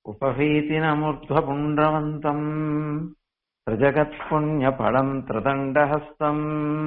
उपभीतिनमूर्ध्वपुण्ड्रवन्तम् प्रजगत्पुण्यफलम् त्रिदण्डहस्तम्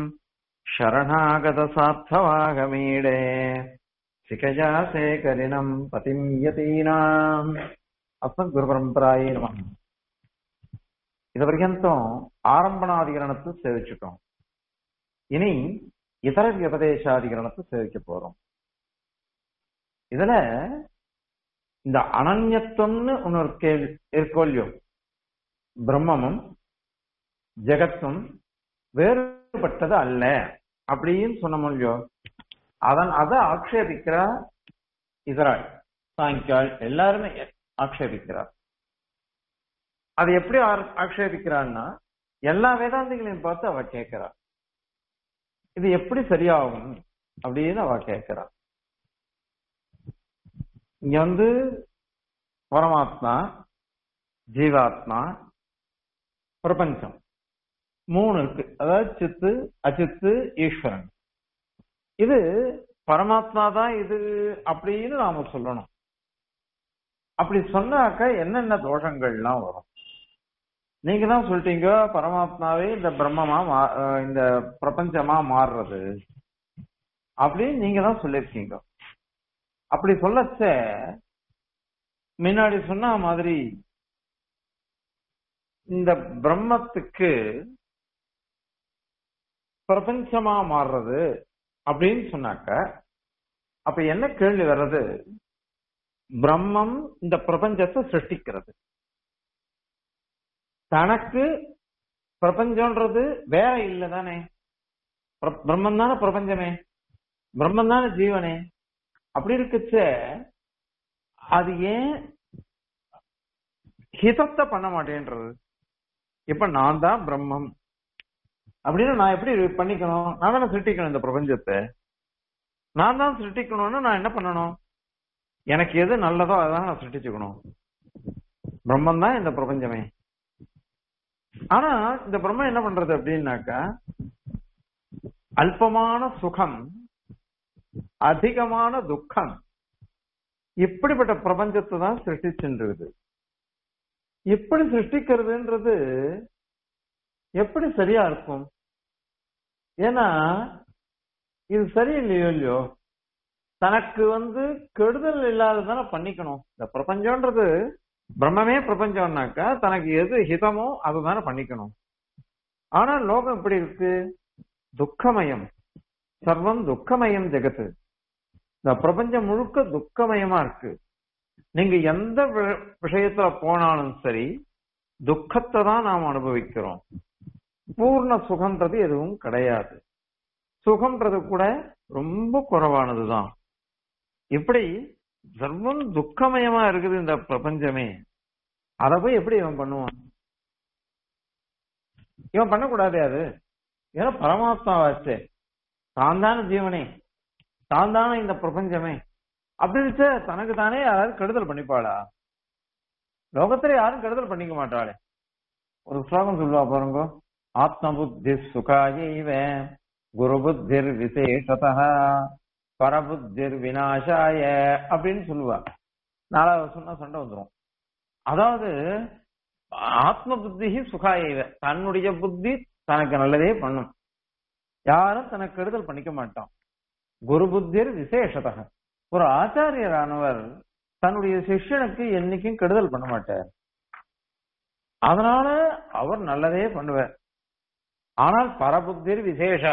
शरणागतसार्थवागमीडे शिखया शेखरिणम् पतिम् यतीनाम् அஸ்மத்குருபரம்பராயே நம இது வரைக்கும் ஆரம்பணாதிகரணத்தை சேவிச்சுட்டோம் இனி இதர விபதேசாதிகரணத்தை சேவிக்க போறோம் இதுல இந்த அனன்யத்துவம்னு ஒன்னு ஒரு கேள்வி இருக்கோ இல்லையோ பிரம்மமும் ஜெகத்தும் வேறுபட்டது அல்ல அப்படின்னு சொன்னோம் இல்லையோ அதன் அதை ஆக்ஷேபிக்கிறா இதராள் சாங்கியாள் எல்லாருமே ஆக்ஷேபிக்கிறார் அது எப்படி ஆக்ஷேபிக்கிறான்னா எல்லா வேதாந்திகளையும் பார்த்து அவ கேட்கிறா இது எப்படி சரியாகும் அப்படின்னு அவ கேட்கிறா இங்க வந்து பரமாத்மா ஜீவாத்மா பிரபஞ்சம் மூணு இருக்கு அதாவது சித்து அச்சித்து ஈஸ்வரன் இது பரமாத்மா தான் இது அப்படின்னு நாம சொல்லணும் அப்படி சொன்னாக்க என்னென்ன தோஷங்கள்லாம் வரும் நீங்க தான் சொல்லிட்டீங்க பரமாத்மாவே இந்த பிரம்மமா இந்த பிரபஞ்சமா மாறுறது அப்படின்னு நீங்க தான் சொல்லிருக்கீங்க அப்படி சொல்லச்ச முன்னாடி சொன்ன மாதிரி இந்த பிரம்மத்துக்கு பிரபஞ்சமா மாறுறது அப்படின்னு சொன்னாக்க அப்ப என்ன கேள்வி வர்றது பிரம்மம் இந்த பிரபஞ்சத்தை சிருஷ்டிக்கிறது தனக்கு பிரபஞ்சம்ன்றது வேற இல்லை தானே பிரம்மன் தானே பிரபஞ்சமே பிரம்மன் தானே ஜீவனே அப்படி இருக்குச்ச அது ஏன் ஹிதத்தை பண்ண மாட்டேன்றது இப்ப நான் தான் பிரம்மம் அப்படின்னு நான் எப்படி பண்ணிக்கணும் நான் தானே சிருஷ்டிக்கணும் இந்த பிரபஞ்சத்தை நான் தான் சிருஷ்டிக்கணும்னு நான் என்ன பண்ணணும் எனக்கு எது நல்லதோ அதான் நான் சிருஷ்டிச்சுக்கணும் பிரம்மன் தான் இந்த பிரபஞ்சமே ஆனா இந்த பிரம்மம் என்ன பண்றது அப்படின்னாக்கா அல்பமான சுகம் அதிகமான துக்கம் இப்படிப்பட்ட பிரபஞ்சத்தை தான் சிருஷ்டிச்சுன்றது எப்படி சிருஷ்டிக்கிறதுன்றது எப்படி சரியா இருக்கும் ஏன்னா இது சரியில்லையோ இல்லையோ தனக்கு வந்து கெடுதல் இல்லாததானே பண்ணிக்கணும் இந்த பிரபஞ்சம்ன்றது பிரம்மமே பிரபஞ்சம்னாக்கா தனக்கு எது ஹிதமோ அதுதானே பண்ணிக்கணும் ஆனா லோகம் எப்படி இருக்கு துக்கமயம் சர்வம் துக்கமயம் ஜெகத்து இந்த பிரபஞ்சம் முழுக்க துக்கமயமா இருக்கு நீங்க எந்த விஷயத்துல போனாலும் சரி துக்கத்தை தான் நாம் அனுபவிக்கிறோம் பூர்ண சுகம்ன்றது எதுவும் கிடையாது சுகம்ன்றது கூட ரொம்ப குறைவானதுதான் இப்படி சர்வம் துக்கமயமா இருக்குது இந்த பிரபஞ்சமே அதை போய் எப்படி இவன் பண்ணுவான் இவன் பண்ணக்கூடாதே அது ஏன்னா பரமாத்மாவாச்சே தான் தானே ஜீவனே தான் தானே இந்த பிரபஞ்சமே அப்படி தனக்கு தானே யாராவது கெடுதல் பண்ணிப்பாளா லோகத்துல யாரும் கெடுதல் பண்ணிக்க மாட்டாளே ஒரு ஸ்லோகம் சொல்லுவா பாருங்க ஆத்ம புத்தி சுகாயைவ குரு புத்திர் விசேஷத பரபுத்திர் வினாசாய அப்படின்னு சொல்லுவா நாலாவது சொன்னா சண்டை வந்துடும் அதாவது ஆத்ம புத்தி சுகாயைவ தன்னுடைய புத்தி தனக்கு நல்லதே பண்ணும் யாரும் தனக்கு கெடுதல் பண்ணிக்க மாட்டான் குரு புத்திர் விசேஷதக ஒரு ஆச்சாரியரானவர் தன்னுடைய சிஷ்யனுக்கு என்னைக்கும் கெடுதல் பண்ண மாட்டார் அதனால அவர் நல்லதே பண்ணுவார் ஆனால் பரபுத்திர் விசேஷ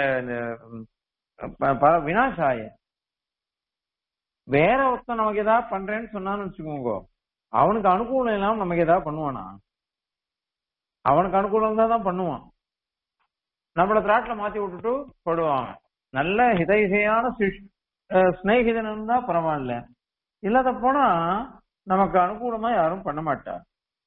பர வினாசாய வேற ஒருத்தன் நமக்கு ஏதாவது பண்றேன்னு சொன்னான்னு வச்சுக்கோங்க அவனுக்கு அனுகூலம் இல்லாம நமக்கு ஏதாவது பண்ணுவானா அவனுக்கு அனுகூலம் தான் தான் பண்ணுவான் நம்மள திராட்டில மாத்தி விட்டுட்டு போடுவான் நல்ல ஹிதைஹையான ஸ்னேகிதன் இருந்தா பரவாயில்ல இல்லாத போனா நமக்கு அனுகூலமா யாரும் பண்ண மாட்டார்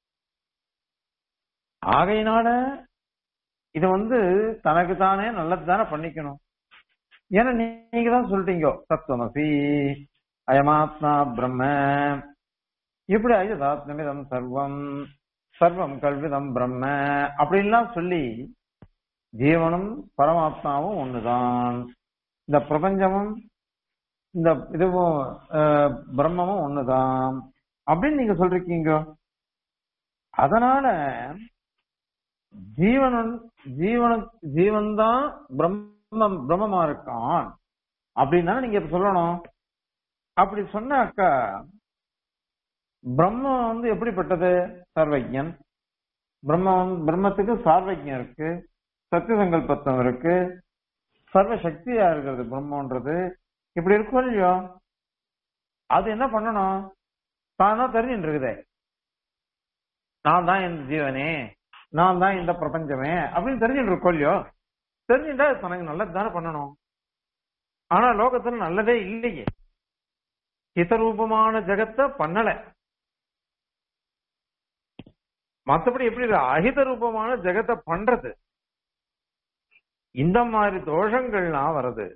ஆகையினால இது வந்து தனக்கு தானே நல்லது தானே பண்ணிக்கணும் ஏன்னா நீங்க தான் சொல்லிட்டீங்க தத்துவமசி அயமாத்மா பிரம்ம இப்படி ஐதாத்மிதம் சர்வம் சர்வம் கல்விதம் பிரம்ம அப்படின்லாம் சொல்லி ஜீவனும் பரமாத்மாவும் ஒண்ணுதான் இந்த பிரபஞ்சமும் இந்த இதுவும் அஹ், பிரம்மமும் ஒண்ணுதான் அப்படின்னு நீங்க சொல்றீங்க அதனால ஜீவனன் ஜீவன ஜீவன் தான் பிரம்மம் பிரம்மமா இருக்கான் அப்படின்னா நீங்க இப்ப சொல்லணும் அப்படி சொன்னாக்கா பிரம்மம் வந்து எப்படிப்பட்டது சர்வஜன் பிரம்மம் பிரம்மத்துக்கு சார்வஜம் இருக்கு சத்திய சங்கல்பத்தம் இருக்கு சர்வ சக்தியா இருக்கிறது பிரம்மன்றது இப்படி இருக்கும் இல்லையோ அது என்ன பண்ணணும் தானா தெரிஞ்சுட்டு இருக்குதே நான் தான் இந்த ஜீவனே நான் தான் இந்த பிரபஞ்சமே அப்படின்னு தெரிஞ்சுட்டு இருக்கோம் இல்லையோ தெரிஞ்சுட்டா அது தனக்கு நல்லது தானே பண்ணணும் ஆனா லோகத்துல நல்லதே இல்லையே ஹிதரூபமான ஜெகத்தை பண்ணல மத்தபடி எப்படி இருக்கு? அஹித ரூபமான ஜெகத்தை பண்றது இந்த மாதிரி தோஷங்கள்லாம் வருது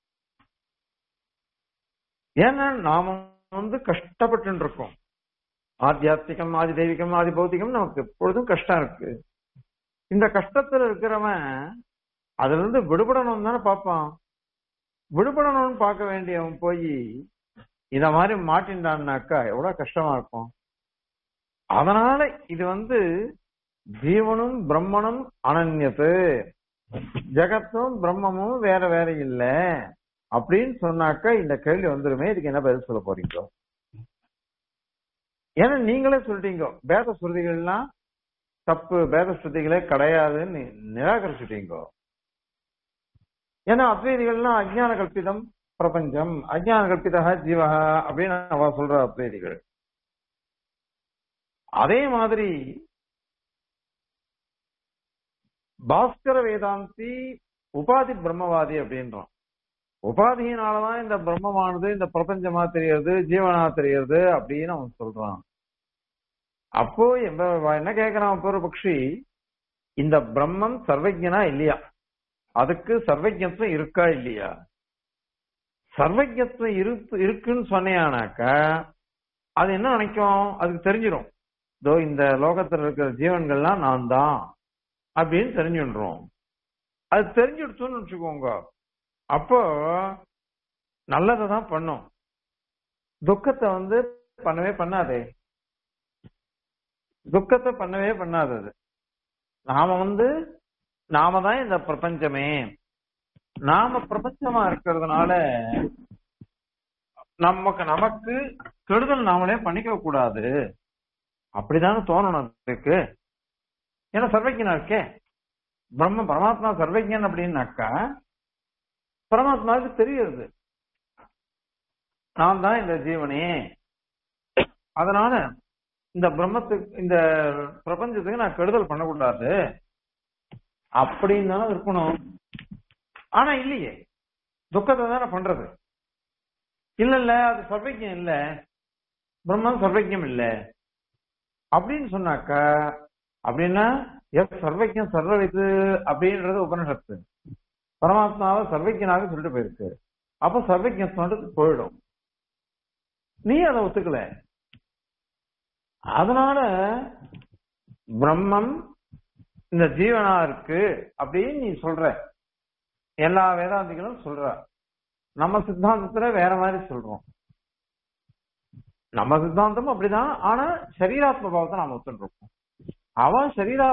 ஏன்னா நாம வந்து கஷ்டப்பட்டு இருக்கோம் ஆத்தியாத்மிகம் ஆதி தெய்வீகம் ஆதி பௌத்திகம் நமக்கு எப்பொழுதும் கஷ்டம் இருக்கு இந்த கஷ்டத்துல இருக்கிறவன் அதுல இருந்து விடுபடணும் தானே பார்ப்பான் விடுபடணும்னு பார்க்க வேண்டியவன் போய் இத மாதிரி மாட்டின்டான்னாக்கா எவ்வளவு கஷ்டமா இருக்கும் அதனால இது வந்து ஜீவனும் பிரம்மனும் அனன்யத்து ஜெகத்தும் பிரம்மமும் வேற வேற இல்ல அப்படின்னு சொன்னாக்கா இந்த கேள்வி வந்துருமே இதுக்கு என்ன பதில் சொல்ல போறீங்க ஏன்னா நீங்களே சொல்லிட்டீங்க வேத ஸ்ருதிகள்லாம் தப்பு வேத ஸ்ருதிகளே கிடையாதுன்னு நி- நிராகரிச்சுட்டீங்க ஏன்னா அத்வைதிகள்லாம் அஜ்ஞான கல்பிதம் பிரபஞ்சம் அஜ்ஞான கல்பிதா ஜீவஹா அப்படின்னு அவ சொல்ற அத்வைதிகள் அதே மாதிரி பாஸ்கர வேதாந்தி உபாதி பிரம்மவாதி அப்படின்றான் உபாதியினாலதான் இந்த பிரம்மமானது இந்த பிரபஞ்சமா தெரியறது ஜீவனா தெரியறது அப்படின்னு அவன் சொல்றான் அப்போ எம்ப- என்ன கேக்குறான் பூர்வபக்ஷி இந்த பிரம்மம் சர்வஜனா இல்லையா அதுக்கு சர்வஜத்துவம் இருக்கா இல்லையா சர்வஜத்துவம் இருக்கு இருக்குன்னு சொன்னேனாக்கா அது என்ன நினைக்கும் அதுக்கு தெரிஞ்சிடும் இதோ இந்த லோகத்துல இருக்கிற ஜீவன்கள்லாம் நான் தான் அப்படின்னு தெரிஞ்சுடுறோம் அது தெரிஞ்சுடுச்சுன்னு வச்சுக்கோங்க அப்போ நல்லதை தான் பண்ணும் துக்கத்தை வந்து பண்ணவே பண்ணாதே துக்கத்தை பண்ணவே பண்ணாது அது நாம வந்து நாம தான் இந்த பிரபஞ்சமே நாம பிரபஞ்சமா இருக்கிறதுனால நமக்கு நமக்கு கெடுதல் நாமளே பண்ணிக்க கூடாது அப்படிதானே தோணணும் அதுக்கு ஏன்னா சர்வஜனா இருக்கே பிரம்ம பரமாத்மா சர்வஜன் அப்படின்னாக்கா பரமாத்மாவுக்கு தெரியுது நான் தான் இந்த ஜீவனே அதனால இந்த பிரம்மத்துக்கு இந்த பிரபஞ்சத்துக்கு நான் கெடுதல் பண்ணக்கூடாது அப்படின்னு தானே இருக்கணும் ஆனா இல்லையே துக்கத்தை தானே பண்றது இல்ல இல்ல அது சர்வஜம் இல்ல பிரம்மம் சர்வஜம் இல்ல அப்படின்னு சொன்னாக்கா அப்படின்னா எஸ் சர்வஜம் சர்வவித்து அப்படின்றது உபனிஷத்து பரமாத்மாவை சர்வஜனாக சொல்லிட்டு போயிருக்கு அப்ப சர்வஜம் போயிடும் நீ அதை ஒத்துக்கல அதனால பிரம்மம் இந்த ஜீவனா இருக்கு அப்படின்னு நீ சொல்ற எல்லா வேதாந்திகளும் சொல்ற நம்ம சித்தாந்தத்துல வேற மாதிரி சொல்றோம் நம்ம சித்தாந்தம் அப்படிதான் ஆனா சரீராத்ம பாவத்தை நாம ஒத்துட்டு இருக்கோம் அவன் சரீரா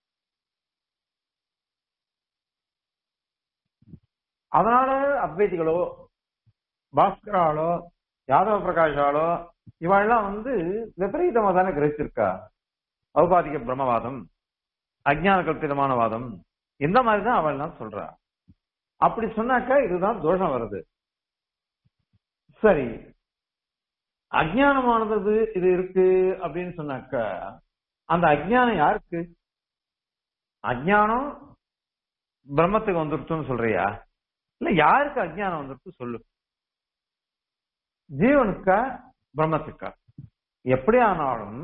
அதனால அத்வைதிகளோ பாஸ்கராலோ யாதவ பிரகாஷாலோ இவெல்லாம் வந்து விபரீதமா தானே கிரகிச்சிருக்கா ஔபாதிக பிரம்மவாதம் அஜ்ஞான கல்பிதமான வாதம் இந்த மாதிரி தான் அவள் எல்லாம் சொல்றா அப்படி சொன்னாக்கா இதுதான் தோஷம் வருது சரி அஜ்ஞானமானது இது இருக்கு அப்படின்னு சொன்னாக்கா அந்த அஜ்ஞானம் யாருக்கு அஜ்ஞானம் பிரம்மத்துக்கு வந்துருச்சுன்னு சொல்றியா இல்ல யாருக்கு அஜ்ஞானம் வந்துருச்சு சொல்லு ஜீவனுக்கா பிரம்மத்துக்கா எப்படி ஆனாலும்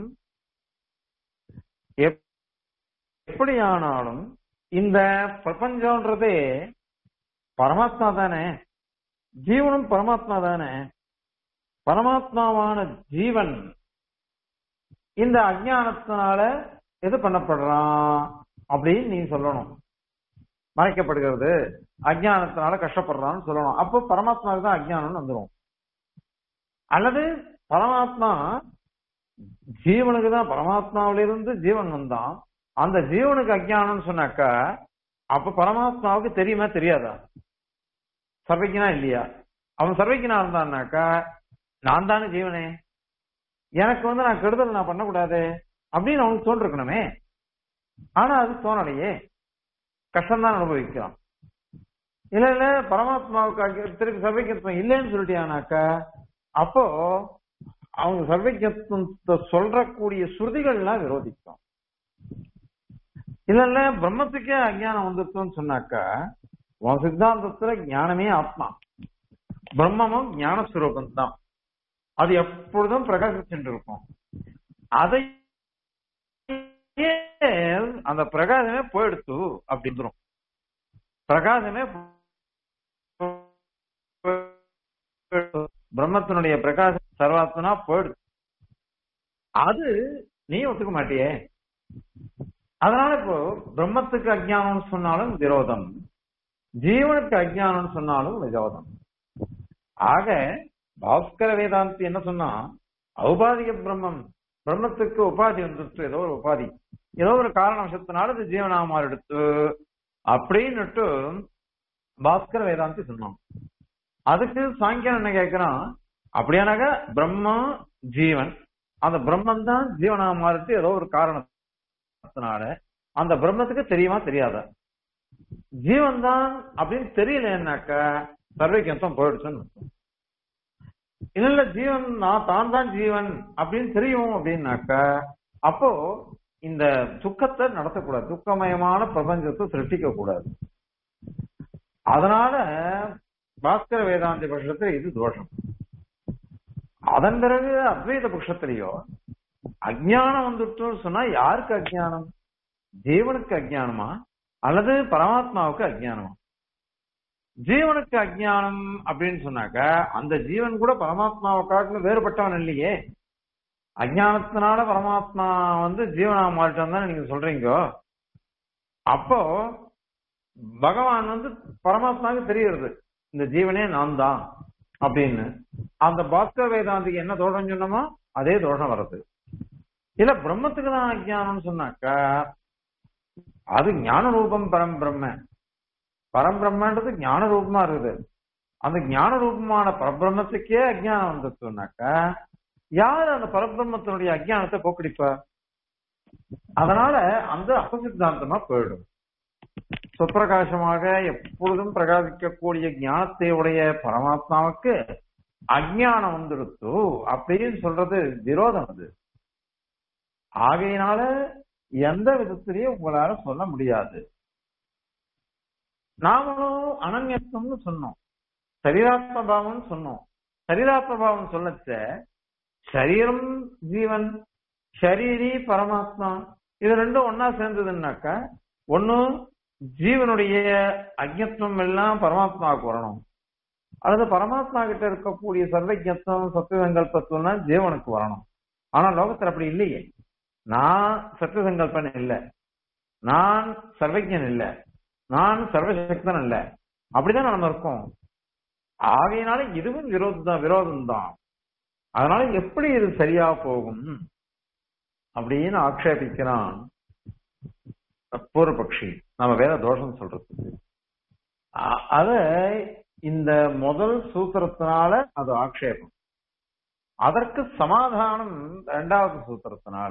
எப்- எப்படி ஆனாலும் இந்த பிரபஞ்சம்ன்றதே பரமாத்மா தானே ஜீவனும் பரமாத்மா தானே பரமாத்மாவான ஜீவன் இந்த அஜ்ஞானத்தினால எது பண்ணப்படுறான் அப்படின்னு நீ சொல்லணும் மறைக்கப்படுகிறது அஜ்ஞானத்தினால கஷ்டப்படுறான்னு சொல்லணும் அப்போ பரமாத்மாவுக்கு தான் அஜ்ஞானம்னு வந்துடும் அல்லது பரமாத்மா ஜீவனுக்கு தான் பரமாத்மாவிலிருந்து ஜீவன் வந்தான் அந்த ஜீவனுக்கு அஜ்ஞானம்னு சொன்னாக்கா அப்ப பரமாத்மாவுக்கு தெரியுமா தெரியாதா சர்வைக்கினா இல்லையா அவன் சர்வைக்கினா இருந்தான்னாக்கா நான் தானே ஜீவனே எனக்கு வந்து நான் கெடுதல் நான் பண்ணக்கூடாது அப்படின்னு அவனுக்கு தோன்றிருக்கணுமே ஆனா அது தோணலையே கஷ்டம்தான் அனுபவிக்கிறான் இல்ல இல்ல பரமாத்மாவுக்கு அங்க திருப்பி சர்வைக்கத்துவம் இல்லைன்னு சொல்லிட்டியானாக்கா அப்போ அவங்க சர்வைக்கத்துவத்தை சொல்றக்கூடிய ஸ்ருதிகள்லாம் விரோதிக்கும் இல்ல இல்ல பிரம்மத்துக்கே அஜ்ஞானம் வந்துருச்சுன்னு சொன்னாக்கா உன் சித்தாந்தத்துல ஞானமே ஆத்மா பிரம்மமும் ஞானஸ்வரூபம் தான் அது எப்பொழுதும் பிரகாசிச்சுட்டு இருக்கும் அதை அந்த பிரகாசமே போயிடுத்து அப்படின்றோம் பிரகாசமே பிரம்மத்தினுடைய பிரகாசம் சர்வாத்மனா போயிடுது அது நீ ஒத்துக்க மாட்டியே அதனால இப்போ பிரம்மத்துக்கு அஜ்ஞானம் சொன்னாலும் விரோதம் ஜீவனுக்கு அஜ்ஞானம் சொன்னாலும் விரோதம் ஆக பாஸ்கர வேதாந்தி என்ன சொன்னா ஔபாதிக பிரம்மம் பிரம்மத்துக்கு உபாதி வந்துட்டு ஏதோ ஒரு உபாதி ஏதோ ஒரு காரணவசத்தினால இது ஜீவனாமா எடுத்து அப்படின்னுட்டு பாஸ்கர வேதாந்தி சொன்னான் அதுக்கு சாங்கியம் என்ன கேட்கிறான் அப்படியானாக்க பிரம்மா ஜீவன் அந்த பிரம்மன் தான் ஜீவனா மாறிட்டு ஏதோ ஒரு காரணத்தினால அந்த பிரம்மத்துக்கு தெரியுமா தெரியாதா ஜீவன் தான் அப்படின்னு தெரியலன்னாக்க சர்வைக்கந்தம் போயிடுச்சுன்னு அர்த்தம். இல்ல இல்ல ஜீவன் நான் தான் தான் ஜீவன் அப்படின்னு தெரியும் அப்படின்னாக்க அப்போ இந்த துக்கத்தை நடத்தக்கூடாது துக்கமயமான பிரபஞ்சத்தை சிருஷ்டிக்க கூடாது அதனால பாஸ்கர வேதாந்தி பட்சத்துல இது தோஷம் அதன் பிறகு அத்வைத பட்சத்திலேயோ அஜ்ஞானம் வந்துட்டுன்னு சொன்னா யாருக்கு அஜ்ஞானம் ஜீவனுக்கு அஜ்ஞானமா அல்லது பரமாத்மாவுக்கு அஜ்ஞானமா ஜீவனுக்கு அஜ்ஞானம் அப்படின்னு சொன்னாக்க அந்த ஜீவன் கூட பரமாத்மாவை காட்டிலும் வேறுபட்டவன் இல்லையே அஜ்ஞானத்தினால பரமாத்மா வந்து ஜீவனா மாறிட்டான் தானே நீங்க சொல்றீங்க அப்போ பகவான் வந்து பரமாத்மாவுக்கு தெரியுது இந்த ஜீவனே நான் தான் அப்படின்னு அந்த பாஸ்கர் வேதாந்திக்கு என்ன தோஷம் சொன்னோமோ அதே தோஷம் வருது இல்ல பிரம்மத்துக்கு தான் அஜ்ஞானம்னு சொன்னாக்கா அது ஞான ரூபம் பரம் பிரம்ம பரம்பிரம்மன்றது ஞான ரூபமா இருக்குது அந்த ஞான ரூபமான பரபிரம்மத்துக்கே அஜ்ஞானம் வந்துச்சுனாக்கா யார் அந்த பரபிரம்மத்தினுடைய அஜ்ஞானத்தை போக்கடிப்பா அதனால அந்த அபசித்தாந்தமா போயிடும் சுப்பிரகாசமாக எப்பொழுதும் பிரகாசிக்கக்கூடிய ஞானத்தை உடைய பரமாத்மாவுக்கு அஜ்ஞானம் வந்துடுத்து அப்படின்னு சொல்றது விரோதம் அது ஆகையினால எந்த விதத்திலையும் உங்களால சொல்ல முடியாது நாமளும் அனன்யத்துவம்னு சொன்னோம் சரீராத்ம பாவம்னு சொன்னோம் சரீராத்ம பாவம் சொல்லச்ச சரீரம் ஜீவன் ஷரீரி பரமாத்மா இது ரெண்டும் ஒன்னா சேர்ந்ததுன்னாக்கா ஒண்ணு ஜீவனுடைய அஜ்ஞத்துவம் எல்லாம் பரமாத்மாவுக்கு வரணும் அல்லது பரமாத்மா கிட்ட இருக்கக்கூடிய சர்வஜத்துவம் சத்துவங்கல்பத்துவம்லாம் ஜீவனுக்கு வரணும் ஆனா லோகத்துல அப்படி இல்லையே நான் சத்துவசங்கல்பன் இல்லை நான் சர்வஜன் இல்லை நான் சர்வசக்தன் இல்ல அப்படிதான் நம்ம இருக்கோம் ஆகையினால இதுவும் விரோதம் விரோதம் தான் அதனால எப்படி இது சரியா போகும் அப்படின்னு ஆக்ஷேபிக்கிறான் பூர்வபக்ஷி நம்ம வேற தோஷம் சொல்றதுக்கு அ- அத இந்த முதல் சூத்திரத்தினால அது ஆக்ஷேபம் அதற்கு சமாதானம் இரண்டாவது சூத்திரத்தினால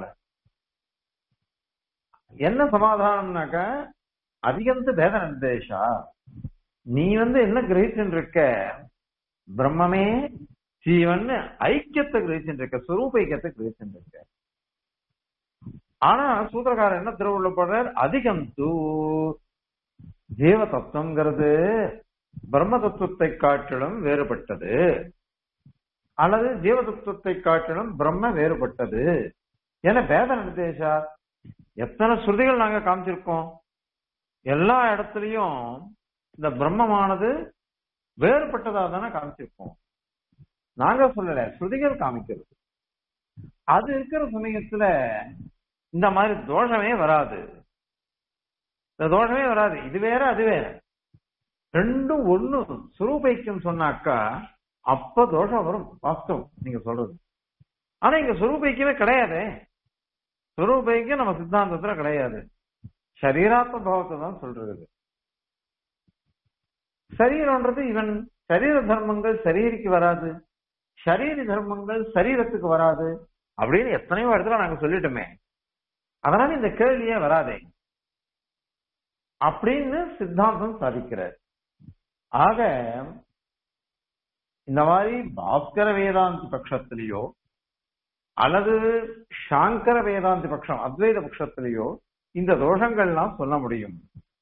என்ன சமாதானம்னாக்க அதிகந்த பேத நிர்தேஷா நீ வந்து என்ன கிரகிச்சுட்டு இருக்க பிரம்மமே ஜீவன் ஐக்கியத்தை கிரகிச்சுட்டு இருக்க சுரூப ஐக்கியத்தை கிரகிச்சுட்டு இருக்க ஆனா சூத்திரக்காரர் என்ன திருவுள்ளப்படுறார் அதிகம் தூ ஜீவ தத்துவங்கிறது பிரம்ம தத்துவத்தை காட்டிலும் வேறுபட்டது அல்லது ஜீவ தத்துவத்தை காட்டிலும் பிரம்ம வேறுபட்டது என பேத நிர்தேஷா எத்தனை ஸ்ருதிகள் நாங்க காமிச்சிருக்கோம் எல்லா இடத்துலயும் இந்த பிரம்மமானது வேறுபட்டதா தானே காமிச்சிருக்கோம் நாங்க சொல்லல ஸ்ருதிகள் காமிக்கிறது அது இருக்கிற சமயத்துல இந்த மாதிரி தோஷமே வராது இந்த தோஷமே வராது இது வேற அது வேற ரெண்டும் ஒண்ணு சுரூபைக்கும் சொன்னாக்கா அப்ப தோஷம் வரும் வாஸ்தவம் நீங்க சொல்றது ஆனா இங்க சுரூபைக்கவே கிடையாது சுரூபைக்கு நம்ம சித்தாந்தத்துல கிடையாது சரீராத்ம பாவத்தை தான் சொல்றது சரீரம்ன்றது இவன் சரீர தர்மங்கள் சரீரிக்கு வராது சரீர தர்மங்கள் சரீரத்துக்கு வராது அப்படின்னு எத்தனையோ இடத்துல நாங்க சொல்லிட்டோமே அதனால இந்த கேள்வியே வராதே அப்படின்னு சித்தாந்தம் சாதிக்கிறார் ஆக இந்த மாதிரி பாஸ்கர வேதாந்தி பட்சத்திலேயோ அல்லது சாங்கர வேதாந்தி பட்சம் அத்வைத பட்சத்திலேயோ இந்த தோஷங்கள்லாம் சொல்ல முடியும்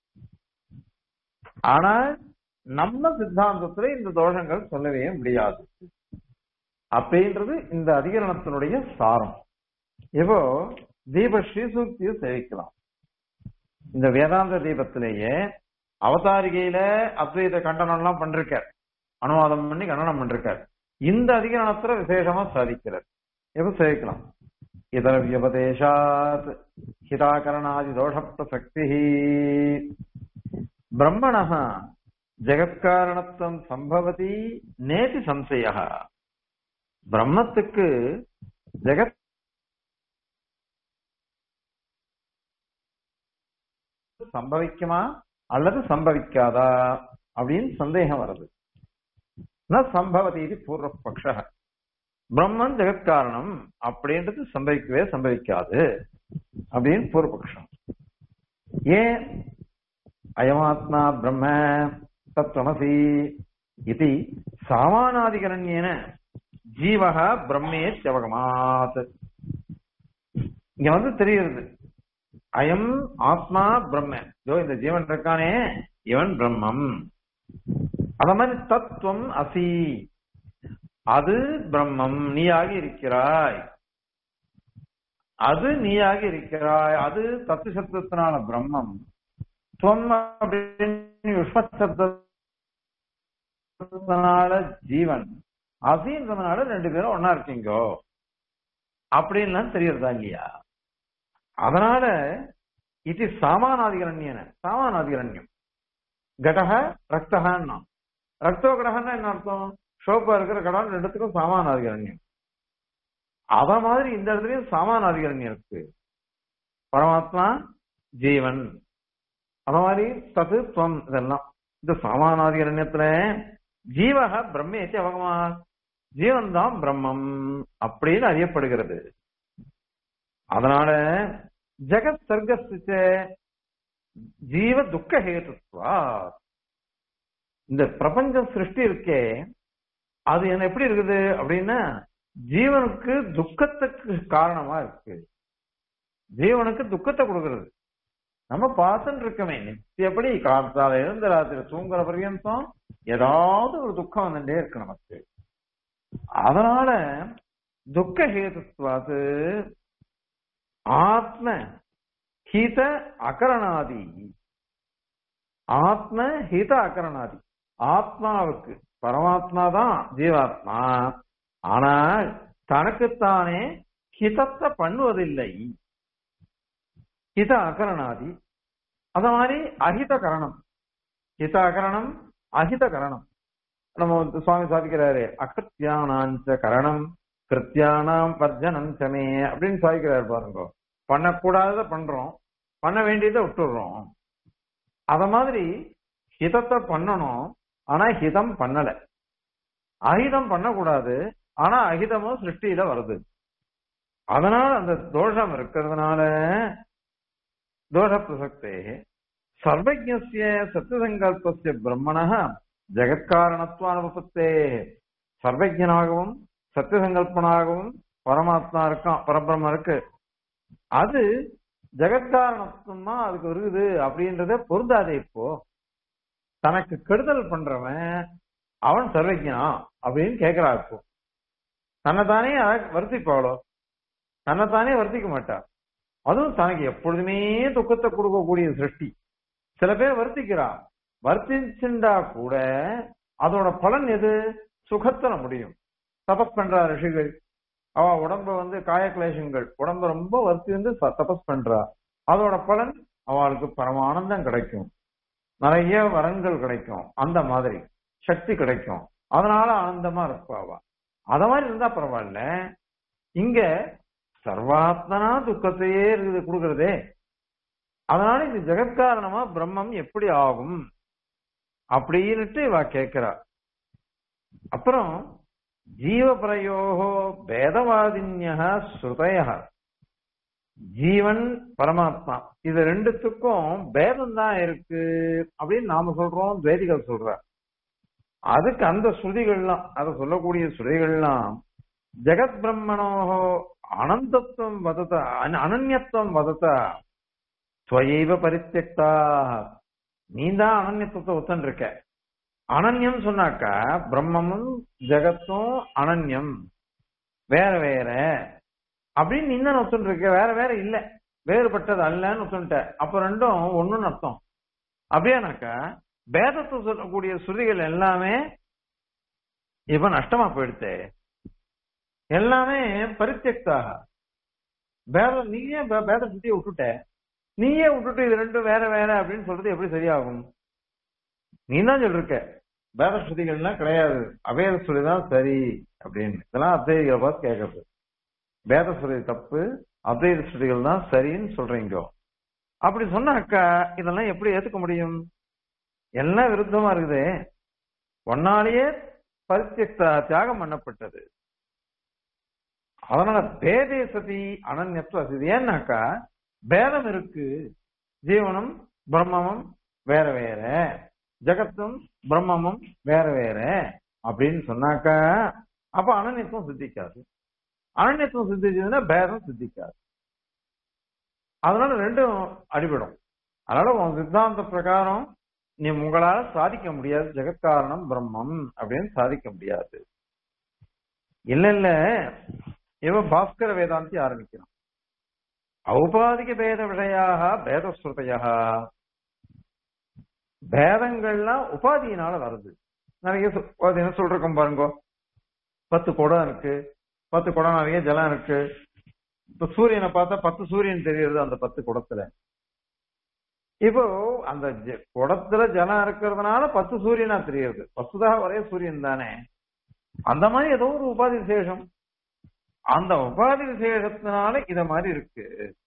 ஆனால் நம்ம சித்தாந்தத்துல இந்த தோஷங்கள் சொல்லவே முடியாது அப்படின்றது இந்த அதிகரணத்தினுடைய சாரம் இப்போ தீப ஸ்ரீசூக்தியை சேவிக்கலாம் இந்த வேதாந்த தீபத்திலேயே அவதாரிகையில அத்வைத கண்டனம் எல்லாம் பண்றார் அனுவாதம் பண்ணி கண்டனம் பண்றார் இந்த அதிகரணத்துல விசேஷமா சாதிக்கிறார் எப்ப சேவிக்கலாம் இதர வியபதேசாத் ஹிதாகரணாதி தோஷ பிரசக்தி பிரம்மண ஜெகத்காரணத்துவம் சம்பவதி நேதி சம்சய பிரம்மத்துக்கு ஜெகத் சம்பவிக்குமா அல்லது சம்பவிக்காதா அப்படின்னு சந்தேகம் வருது ந சம்பவதி இது பூர்வபக்ஷ பிரம்மன் ஜெகத்காரணம் அப்படின்றது சம்பவிக்கவே சம்பவிக்காது அப்படின்னு பூர்வபக்ஷம் ஏன் அயமாத்மா பிரம்ம தத்வமசி இது சாமானாதிகரண்யேன ஜீவக பிரம்மே தியவகமாத் இங்க வந்து தெரியுது அயம் ஆத்மா பிரம்ம இதோ இந்த ஜீவன் இருக்கானே இவன் பிரம்மம் அத மாதிரி தத்துவம் அசி அது பிரம்மம் நீயாகி இருக்கிறாய் அது நீயாகி இருக்கிறாய் அது தத்து சப்தத்தினால பிரம்மம் துவம் அப்படின்னு யுஷ்மத் சப்தத்தினால ஜீவன் அசின்றதுனால ரெண்டு பேரும் ஒன்னா இருக்கீங்கோ அப்படின்லாம் தெரியறதா இல்லையா அதனால இது சாமானாதிகரண்யன சாமானாதிகரண்யம் கடக ரக்தகன்னா ரக்தோ கடகன்னா என்ன அர்த்தம் ஷோப்பா இருக்கிற கடன் ரெண்டுத்துக்கும் சாமானாதிகரண்யம் அத மாதிரி இந்த இடத்துலயும் சாமானாதிகரண்யம் இருக்கு பரமாத்மா ஜீவன் அத மாதிரி தது துவம் இதெல்லாம் இந்த சாமானாதிகரண்யத்துல ஜீவக பிரம்மேத்தி அவகமா ஜீவன் தான் பிரம்மம் அப்படின்னு அறியப்படுகிறது அதனால ஜெகத் சர்க்கஸ்திச்ச ஜீவ துக்க ஹேதுத்வா இந்த பிரபஞ்ச சிருஷ்டி இருக்கே அது என்ன எப்படி இருக்குது அப்படின்னா ஜீவனுக்கு துக்கத்துக்கு காரணமா இருக்கு ஜீவனுக்கு துக்கத்தை கொடுக்கிறது நம்ம பார்த்துட்டு இருக்கமே நித்தியப்படி காத்தால இருந்து ராத்திரி தூங்குற பர்யந்தம் ஏதாவது ஒரு துக்கம் வந்துட்டே இருக்கு நமக்கு அதனால துக்க ஹேதுத்வாது ஆத்ம ஹித அகரணாதி ஆத்ம ஹித அகரணாதி ஆத்மாவுக்கு பரமாத்மா தான் ஜீவாத்மா ஆனால் தனக்குத்தானே ஹிதத்தை பண்ணுவதில்லை ஹித அகரணாதி அத மாதிரி அஹித கரணம் ஹித அகரணம் அஹித கரணம் நம்ம வந்து சுவாமி சாதிக்கிறாரு அகிருத்தியானாஞ்ச கரணம் கிருத்தியானாம் வர்ஜனம் சமே அப்படின்னு சாதிக்கிறாரு பாருங்க பண்ணக்கூடாதத பண்றோம் பண்ண வேண்டியதை விட்டுடுறோம் அத மாதிரி ஹிதத்தை பண்ணணும் ஆனா ஹிதம் பண்ணல அஹிதம் பண்ணக்கூடாது ஆனா அஹிதமும் சிருஷ்டியில வருது அதனால அந்த தோஷம் இருக்கிறதுனால தோஷ பிரசக்தே சர்வஜ்ய சத்தியசங்கல்பஸ்ய பிரம்மண ஜெகத்காரணத்துவானுபத்தே சர்வஜனாகவும் சத்தியசங்கல்பனாகவும் பரமாத்மா இருக்கான் பரபிரம்ம இருக்கு அது ஜெகத்காரணத்துவம் தான் அதுக்கு இருக்குது அப்படின்றத பொருந்தாதே இப்போ தனக்கு கெடுதல் பண்றவன் அவன் சர்வஜனா அப்படின்னு கேட்கிறா இப்போ தன்னைத்தானே வருத்திப்பாளோ தன்னைத்தானே வருத்திக்க மாட்டா அதுவும் தனக்கு எப்பொழுதுமே துக்கத்தை கொடுக்கக்கூடிய சிருஷ்டி சில பேர் வருத்திக்கிறா வருத்திச்சுண்டா கூட அதோட பலன் எது சுகத்துல முடியும் தபஸ் பண்றா ரிஷிகள் அவ உடம்ப வந்து காயக்லேஷங்கள் உடம்ப ரொம்ப வருத்தி வந்து தபஸ் பண்றா அதோட பலன் அவளுக்கு பரமானந்தம் கிடைக்கும் நிறைய வரங்கள் கிடைக்கும் அந்த மாதிரி சக்தி கிடைக்கும் அதனால ஆனந்தமா இருப்பா அவ அத மாதிரி இருந்தா பரவாயில்ல இங்க சர்வாத்மனா துக்கத்தையே இருக்குது கொடுக்கறதே அதனால இது ஜெகத்காரணமா பிரம்மம் எப்படி ஆகும் அப்படின்னுட்டு இவ கேட்கிறா அப்புறம் ஜீவபரயோகோ பேதவாதின்யா ஸ்ருதய ஜீவன் பரமாத்மா இது ரெண்டுத்துக்கும் பேதம் தான் இருக்கு அப்படின்னு நாம சொல்றோம் வேதிகள் சொல்ற அதுக்கு அந்த ஸ்ருதிகள்லாம் அதை சொல்லக்கூடிய ஸ்ருதிகள்லாம் ஜெகத் பிரம்மணோகோ அனந்தத்துவம் வதத அன- அனன்யத்துவம் வதத துவயைவ பரித்தியக்தா நீ தான் அனன்யத்துவத்தை ஒத்தன் இருக்க அனன்யம் சொன்னாக்கா பிரம்மமும் ஜெகத்தும் அனன்யம் வேற வேற அப்படின்னு நீ தான் ஒத்துன்னு இருக்க வேற வேற இல்ல வேறுபட்டது அல்லன்னு ஒத்துன்ட்ட அப்ப ரெண்டும் ஒண்ணுன்னு அர்த்தம் அப்படியானாக்கா பேதத்தை சொல்லக்கூடிய ஸ்ருதிகள் எல்லாமே இப்ப நஷ்டமா போயிடுத்தே எல்லாமே பரித்தியக்தாக பேதம் நீயே பே- பேத சுத்திய விட்டுட்ட நீயே விட்டுட்டு இது ரெண்டும் வேற வேற அப்படின்னு சொல்றது எப்படி சரியாகும் நீ தான் சொல்லிருக்க பேத ஸ்ருதிகள்லாம் கிடையாது அபேத ஸ்ருதி தான் சரி அப்படின்னு இதெல்லாம் அத்வைதிகளை பார்த்து கேட்கறது வேத ஸ்ருதி தப்பு அத்வைத ஸ்ருதிகள் தான் சரின்னு சொல்றீங்க அப்படி சொன்னாக்கா இதெல்லாம் எப்படி ஏத்துக்க முடியும் எல்லாம் விருத்தமா இருக்குதே ஒன்னாலேயே பரித்தியக்த தியாகம் பண்ணப்பட்டது அதனால பேதே சதி அனன்யத்துவ அசதி ஏன்னாக்கா பேதம் இருக்கு ஜீவனும் பிரம்மமும் வேற வேற ஜகத்தும் பிரம்மமும் வேற வேற அப்படின்னு சொன்னாக்கா அப்ப அனன்யத்துவம் சித்திக்காது அனன்யத்துவம் சித்திச்சதுன்னா பேதம் சித்திக்காது அதனால ரெண்டும் அடிபடும் அதனால உன் சித்தாந்த பிரகாரம் நீ உங்களால சாதிக்க முடியாது ஜெகத்காரணம் பிரம்மம் அப்படின்னு சாதிக்க முடியாது இல்ல இல்ல இவன் பாஸ்கர வேதாந்தி ஆரம்பிக்கிறான் ஔபாதிக பேத விஷயாக பேதஸ்ருதையா பேதங்கள்லாம் உபாதியினால வருது நிறைய சொ- அது என்ன சொல்றோம் பாருங்க பத்து குடம் இருக்கு பத்து குடம் நிறைய ஜலம் இருக்கு இப்ப சூரியனை பார்த்தா பத்து சூரியன் தெரியுது அந்த பத்து குடத்துல இப்போ அந்த ஜ- குடத்துல ஜலம் இருக்கிறதுனால பத்து சூரியனா தெரியுது வசுதாக ஒரே சூரியன் தானே அந்த மாதிரி ஏதோ ஒரு உபாதி விசேஷம் அந்த உபாதி விசேஷத்தினால இத மாதிரி இருக்கு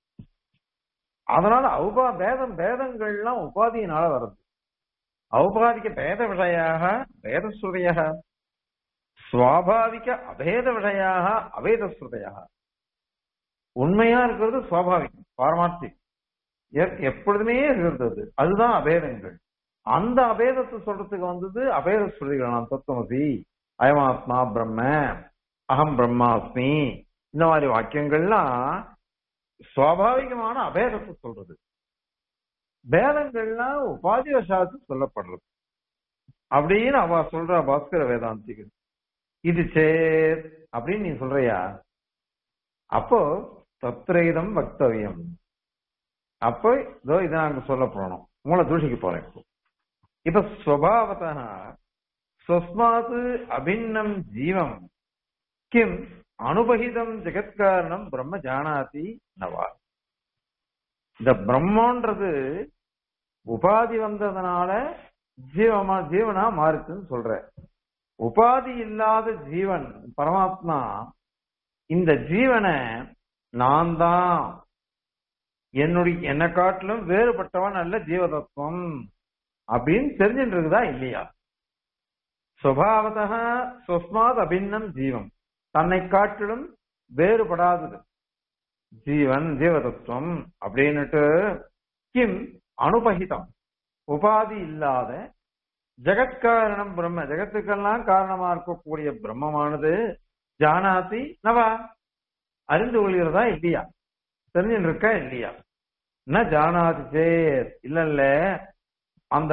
அதனால ஔபா பேதம் பேதங்கள்லாம் உபாதியினால வருது ஔபாதிக பேத விஷயாக வேதஸ்ருதையாக சுவாபாவிக அபேத விஷயாக அவேதஸ்ருதையாக உண்மையா இருக்கிறது சுவாபாவிகம் பாரமார்த்திக் எ- எப்பொழுதுமே இருக்கிறது அதுதான் அபேதங்கள் அந்த அபேதத்தை சொல்றதுக்கு வந்தது அபேத ஸ்ருதிகள் நான் தத்துவமசி அயமாத்மா பிரம்ம அகம் பிரம்மாஸ்மி இந்த மாதிரி வாக்கியங்கள்லாம் சுவாபாவிகமான அபேதத்தை சொல்றது பேதங்கள்லாம் உபாதி வசாத்து சொல்லப்படுறது அப்படின்னு அவ சொல்ற பாஸ்கர வேதாந்திகள் இது சேர் அப்படின்னு நீ சொல்றியா அப்போ தத்ரேதம் வக்தவியம் அப்போ இதோ இதை நாங்க சொல்ல போனோம் மூல தூஷிக்க போறேன் இப்போ இப்ப ஸ்வபாவத ஸ்வஸ்மாத் அபின்னம் ஜீவம் கிம் அனுபகிதம் ஜெகத்காரணம் பிரம்ம ஜானாதி நவா இந்த பிரம்மன்றது உபாதி வந்ததுனால ஜீவமா ஜீவனா மாறுச்சுன்னு சொல்ற உபாதி இல்லாத ஜீவன் பரமாத்மா இந்த ஜீவனை நான் தான் என்னுடைய என்னை காட்டிலும் வேறுபட்டவன் அல்ல ஜீவதத்துவம் அப்படின்னு தெரிஞ்சுட்டு இருக்குதா இல்லையா சுவாவதா சுஸ்மாத் அபின்னம் ஜீவம் தன்னை காட்டிலும் வேறுபடாதது ஜீவன் ஜீவதத்துவம் அப்படின்னுட்டு கிம் அனுபகிதம் உபாதி இல்லாத ஜெகத்காரணம் பிரம்ம ஜெகத்துக்கெல்லாம் காரணமா இருக்கக்கூடிய பிரம்மமானது ஜானாதி நவா அறிந்து கொள்கிறதா இல்லையா தெரிஞ்சுட்டு இருக்கா இல்லையா ந ஜானாதி சேர் இல்ல இல்ல அந்த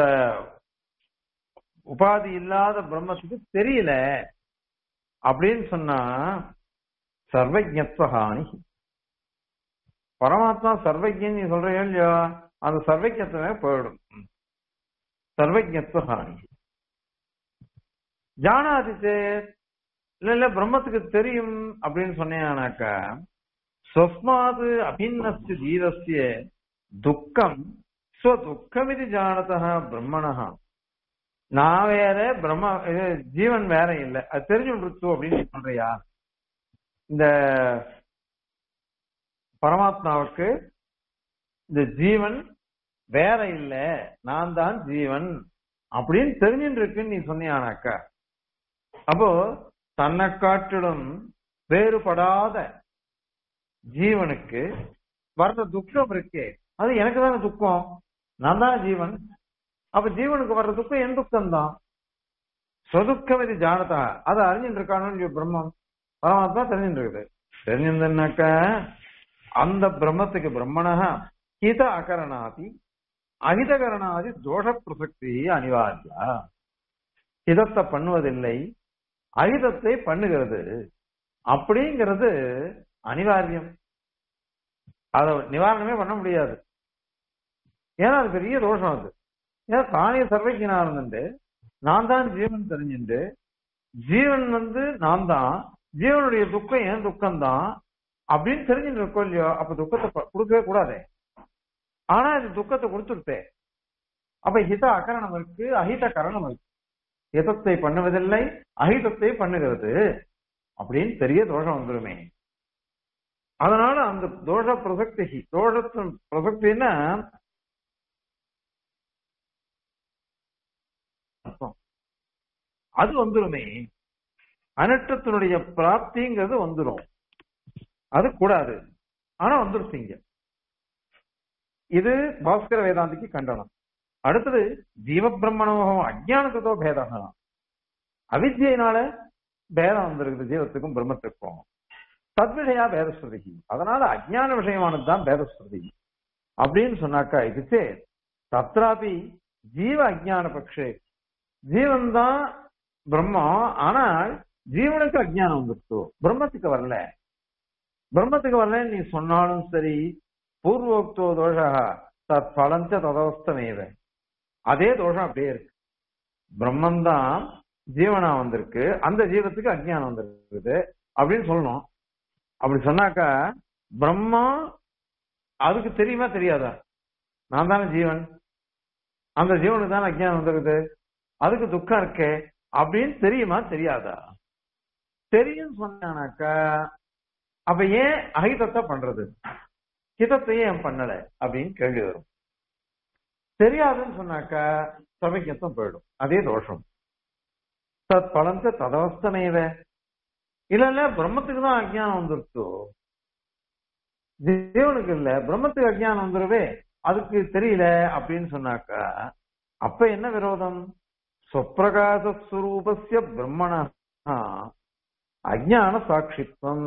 உபாதி இல்லாத பிரம்மத்துக்கு தெரியல அப்படின்னு சொன்னா சர்வஜத்வஹானி பரமாத்மா சர்வஜன் நீ சொல்றீங்க இல்லையா அந்த சர்வஜத்துவமே போயிடும் சர்வஜத்வஹானி ஜானாதி சேர் இல்ல இல்ல பிரம்மத்துக்கு தெரியும் அப்படின்னு சொன்னேனாக்கா ஸ்வஸ்மாது அபிநஸ்ய ஜீவஸ்ய துக்கம் ஸ்வதுக்கம் இது ஜானதா பிரம்மணா நான் வேற பிரம்ம இது ஜீவன் வேற இல்ல அது தெரிஞ்சு விடுத்து அப்படின்னு நீ சொல்றியா இந்த பரமாத்மாவுக்கு இந்த ஜீவன் வேற இல்ல நான் தான் ஜீவன் அப்படின்னு தெரிஞ்சுட்டு இருக்குன்னு நீ சொன்னியானாக்கா அப்போ தன்னை காட்டிலும் வேறுபடாத ஜீவனுக்கு வர்ற துக்கம் இருக்கே அது எனக்கு தானே துக்கம் நான் தானே ஜீவன் அப்ப ஜீவனுக்கு வர்ற துக்கம் என் துக்கம் தான் சொதுக்கம் இது ஜானதா அதை அறிஞ்சிட்டு இருக்கானு பிரம்மம் பரமாத்மா தெரிஞ்சுட்டு இருக்குது தெரிஞ்சிருந்தனாக்க அந்த பிரம்மத்துக்கு பிரம்மணா ஹித அகரணாதி அஹிதகரணாதி தோஷ பிரசக்தி அனிவாரியா ஹிதத்தை பண்ணுவதில்லை அஹிதத்தை பண்ணுகிறது அப்படிங்கிறது அனிவாரியம் அதை நிவாரணமே பண்ண முடியாது ஏன்னா அது பெரிய தோஷம் அது ஏன்னா தானே சர்வஜனா இருந்துட்டு நான் தான் ஜீவன் தெரிஞ்சுட்டு ஜீவன் வந்து நான் தான் ஜீவனுடைய துக்கம் ஏன் துக்கம் தான் அப்படின்னு தெரிஞ்சுட்டு இருக்கோம் இல்லையோ அப்ப துக்கத்தை ப- கொடுக்கவே கூடாதே ஆனா இது துக்கத்தை கொடுத்துருத்தே அப்ப ஹித அகரணம் இருக்கு அஹித கரணம் இருக்கு ஹிதத்தை பண்ணுவதில்லை அஹிதத்தை பண்ணுகிறது அப்படின்னு பெரிய தோஷம் வந்துருமே அதனால அந்த தோஷ பிரசக்தி தோஷத்தின் பிரசக்தின்னா அர்த்தம். அது வந்துருமே அனற்றத்தினுடைய பிராப்திங்கிறது வந்துரும் அது கூடாது ஆனா வந்துருச்சுங்க இது பாஸ்கர வேதாந்திக்கு கண்டனம் அடுத்தது ஜீவ பிரம்மணோகம் அஜானத்தோ பேதம் அவித்யினால பேதம் வந்திருக்குது ஜீவத்துக்கும் பிரம்மத்துக்கும் தத்விஷயா பேதஸ்ருதி அதனால அஜ்ஞான விஷயமானது தான் பேதஸ்ருதி அப்படின்னு சொன்னாக்கா இதுச்சே தத்ராபி ஜீவ அஜ்ஞான பக்ஷே ஜீவன் தான் பிரம்மம் ஆனால் ஜீவனுக்கு அஜ்ஞானம் வந்துருச்சு பிரம்மத்துக்கு வரல பிரம்மத்துக்கு வரல நீ சொன்னாலும் சரி பூர்வோக்தோ தோஷா தத் பலஞ்ச ததவஸ்தமேவ அதே தோஷம் அப்படியே இருக்கு பிரம்மன் தான் ஜீவனா வந்திருக்கு அந்த ஜீவத்துக்கு அஜ்ஞானம் வந்திருக்குது அப்படின்னு சொல்லணும் அப்படி சொன்னாக்கா பிரம்மா அதுக்கு தெரியுமா தெரியாதா நான் தானே ஜீவன் அந்த ஜீவனுக்கு தானே அஜ்ஞானம் வந்திருக்குது அதுக்கு துக்கம் இருக்கே அப்படின்னு தெரியுமா தெரியாதா தெரியும் சொன்னானாக்கா அப்ப ஏன் அகிதத்தை பண்றது ஹிதத்தையே ஏன் பண்ணல அப்படின்னு கேள்வி வரும் தெரியாதுன்னு சொன்னாக்கா சமயத்தம் போயிடும் அதே தோஷம் தத் பலந்த ததவஸ்தமேவ இல்ல இல்ல பிரம்மத்துக்கு தான் அஜ்ஞானம் வந்துருச்சோ ஜீவனுக்கு இல்ல பிரம்மத்துக்கு அஜ்ஞானம் வந்துருவே அதுக்கு தெரியல அப்படின்னு சொன்னாக்கா அப்ப என்ன விரோதம் சொப்பிரகாசஸ்வரூபஸ்ய பிரம்மண அஜ்ஞான சாட்சித்வம்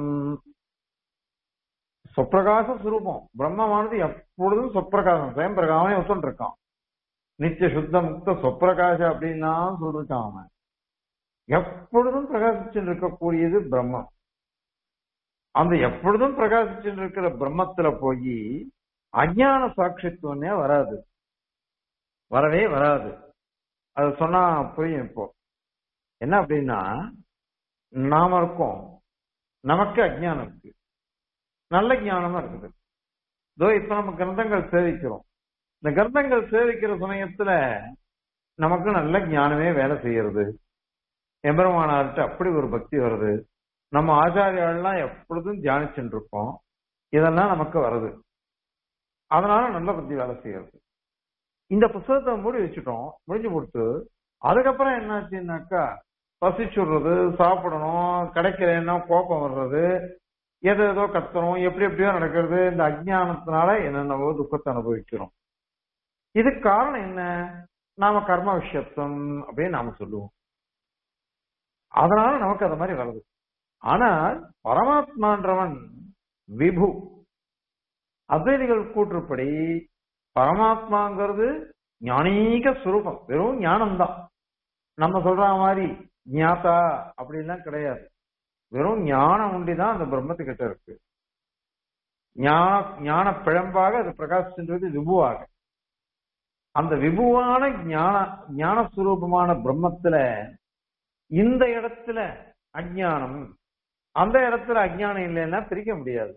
சொப்பிரகாச சுரூபம் பிரம்மமானது எப்பொழுதும் சொப்பிரகாசம் சுயம் பிரகாமே ஒத்துட்டு இருக்கான் நித்திய சுத்த முக்த சொப்பிரகாச அப்படின்னா சொல்லிருக்கான் அவன் எப்பொழுதும் பிரகாசிச்சுட்டு இருக்கக்கூடியது பிரம்மம் அந்த எப்பொழுதும் பிரகாசிச்சுட்டு இருக்கிற பிரம்மத்துல போய் அஜ்ஞான சாட்சித்துவமே வராது வரவே வராது அது சொன்னா புரியும் இப்போ என்ன அப்படின்னா நாம இருக்கோம் நமக்கு அஜ்ஞானம் இருக்கு நல்ல ஞானமா இருக்குது இதோ இப்ப நம்ம கிரந்தங்கள் சேவிக்கிறோம் இந்த கிரந்தங்கள் சேவிக்கிற சமயத்துல நமக்கு நல்ல ஞானமே வேலை செய்யறது எம்பெருமானார்கிட்ட அப்படி ஒரு பக்தி வருது நம்ம ஆச்சாரியாலாம் எப்பொழுதும் தியானிச்சுட்டு இருக்கோம் இதெல்லாம் நமக்கு வருது அதனால நல்ல பக்தி வேலை செய்யறது இந்த புஸ்தகத்தை மூடி வச்சுட்டோம் முடிஞ்சு கொடுத்து அதுக்கப்புறம் என்னாச்சுன்னாக்கா பசிச்சுடுறது சாப்பிடணும் கிடைக்கலன்னா கோபம் வர்றது எது ஏதோ கத்துறோம் எப்படி எப்படியோ நடக்கிறது இந்த அஜ்ஞானத்தினால என்னென்னவோ துக்கத்தை அனுபவிக்கிறோம் இதுக்கு காரணம் என்ன நாம கர்ம விஷயத்தம் அப்படின்னு நாம சொல்லுவோம் அதனால நமக்கு அது மாதிரி வருது ஆனால் பரமாத்மான்றவன் விபு அத்வைதிகள் கூற்றுப்படி பரமாத்மாங்கிறது ஞானீக சுரூபம் வெறும் ஞானம்தான் நம்ம சொல்ற மாதிரி ஞாதா அப்படிலாம் கிடையாது வெறும் ஞானம் உண்டிதான் அந்த பிரம்மத்துக்கிட்ட இருக்கு ஞான ஞான பிழம்பாக அது பிரகாசின்றது விபுவாக அந்த விபுவான ஞான ஞான சுரூபமான பிரம்மத்துல இந்த இடத்துல அஜ்ஞானம் அந்த இடத்துல அஜ்ஞானம் இல்லைன்னா பிரிக்க முடியாது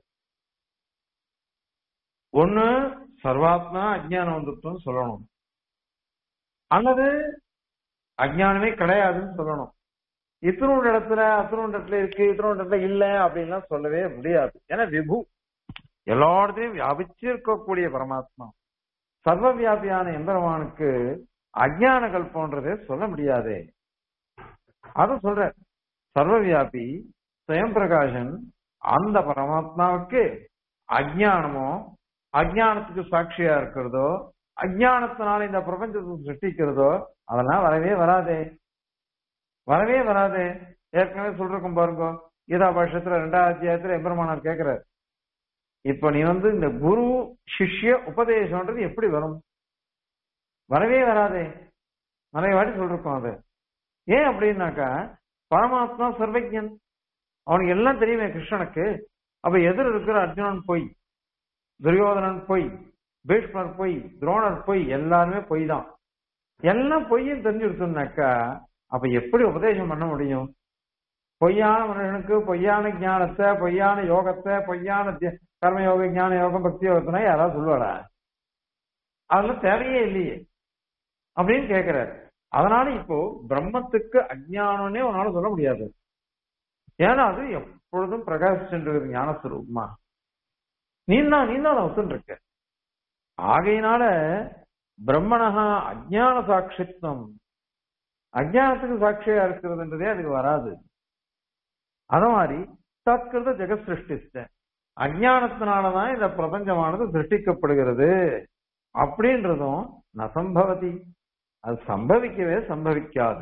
ஒண்ணு சர்வாத்மா அஜ்ஞானம் வந்துட்டோம்னு சொல்லணும் அல்லது அஜ்ஞானமே கிடையாதுன்னு சொல்லணும் இத்தினோட இடத்துல அத்தினோட இடத்துல இருக்கு இத்தினோட இடத்துல இல்ல அப்படின்லாம் சொல்லவே முடியாது ஏன்னா விபு எல்லா இடத்துலயும் வியாபிச்சு இருக்கக்கூடிய பரமாத்மா சர்வ வியாபியான எம்பெருமானுக்கு அஜ்ஞானங்கள் போன்றதே சொல்ல முடியாதே அத சொல்ற சர்வ வியாபி சுயம் பிரகாசன் அந்த பரமாத்மாவுக்கு அஜ்ஞானமோ அஜ்ஞானத்துக்கு சாட்சியா இருக்கிறதோ அஜ்ஞானத்தினால இந்த பிரபஞ்சத்தை சிருஷ்டிக்கிறதோ அதெல்லாம் வரவே வராதே வரவே வராதே ஏற்கனவே சொல்றோம் பாருங்க கீதா பாஷத்துல ரெண்டாவது அத்தியாயத்துல எம்பெருமானார் கேட்கிறார் இப்ப நீ வந்து இந்த குரு சிஷ்ய உபதேசம்ன்றது எப்படி வரும் வரவே வராதே நிறைய வாட்டி சொல்லிருக்கோம் அது ஏன் அப்படின்னாக்கா பரமாத்மா சர்வஜன் அவனுக்கு எல்லாம் தெரியுமே கிருஷ்ணனுக்கு அப்ப எதிர் இருக்கிற அர்ஜுனன் பொய் துரியோதனன் பொய் பீஷ்மர் பொய் துரோணர் பொய் எல்லாருமே பொய் தான் எல்லாம் பொய்யும் தெரிஞ்சுடுத்துனாக்கா அப்ப எப்படி உபதேசம் பண்ண முடியும் பொய்யான மனுஷனுக்கு பொய்யான ஞானத்தை பொய்யான யோகத்தை பொய்யான திய- கர்ம யோக ஞான யோகம் பக்தி யோகத்தினா யாராவது சொல்லுவாடா அதெல்லாம் தேவையே இல்லையே அப்படின்னு கேக்குறாரு அதனால இப்போ பிரம்மத்துக்கு அஜ்ஞானம்னே உன்னால சொல்ல முடியாது ஏன்னா அது எப்பொழுதும் பிரகாசிச்சுன்றது ஞானஸ்வரூபமா நீ தான் நீ தான் ஒத்துன்னு இருக்க ஆகையினால பிரம்மணஹா அஜ்ஞான சாட்சித்வம் அஜ்ஞானத்துக்கு சாட்சியா இருக்கிறதுன்றதே அதுக்கு வராது அத மாதிரி தற்கிருத ஜெகத் சிருஷ்டிச்ச அஜ்ஞானத்தினாலதான் இந்த பிரபஞ்சமானது சிருஷ்டிக்கப்படுகிறது அப்படின்றதும் நசம்பவதி அது சம்பவிக்கவே சம்பவிக்காது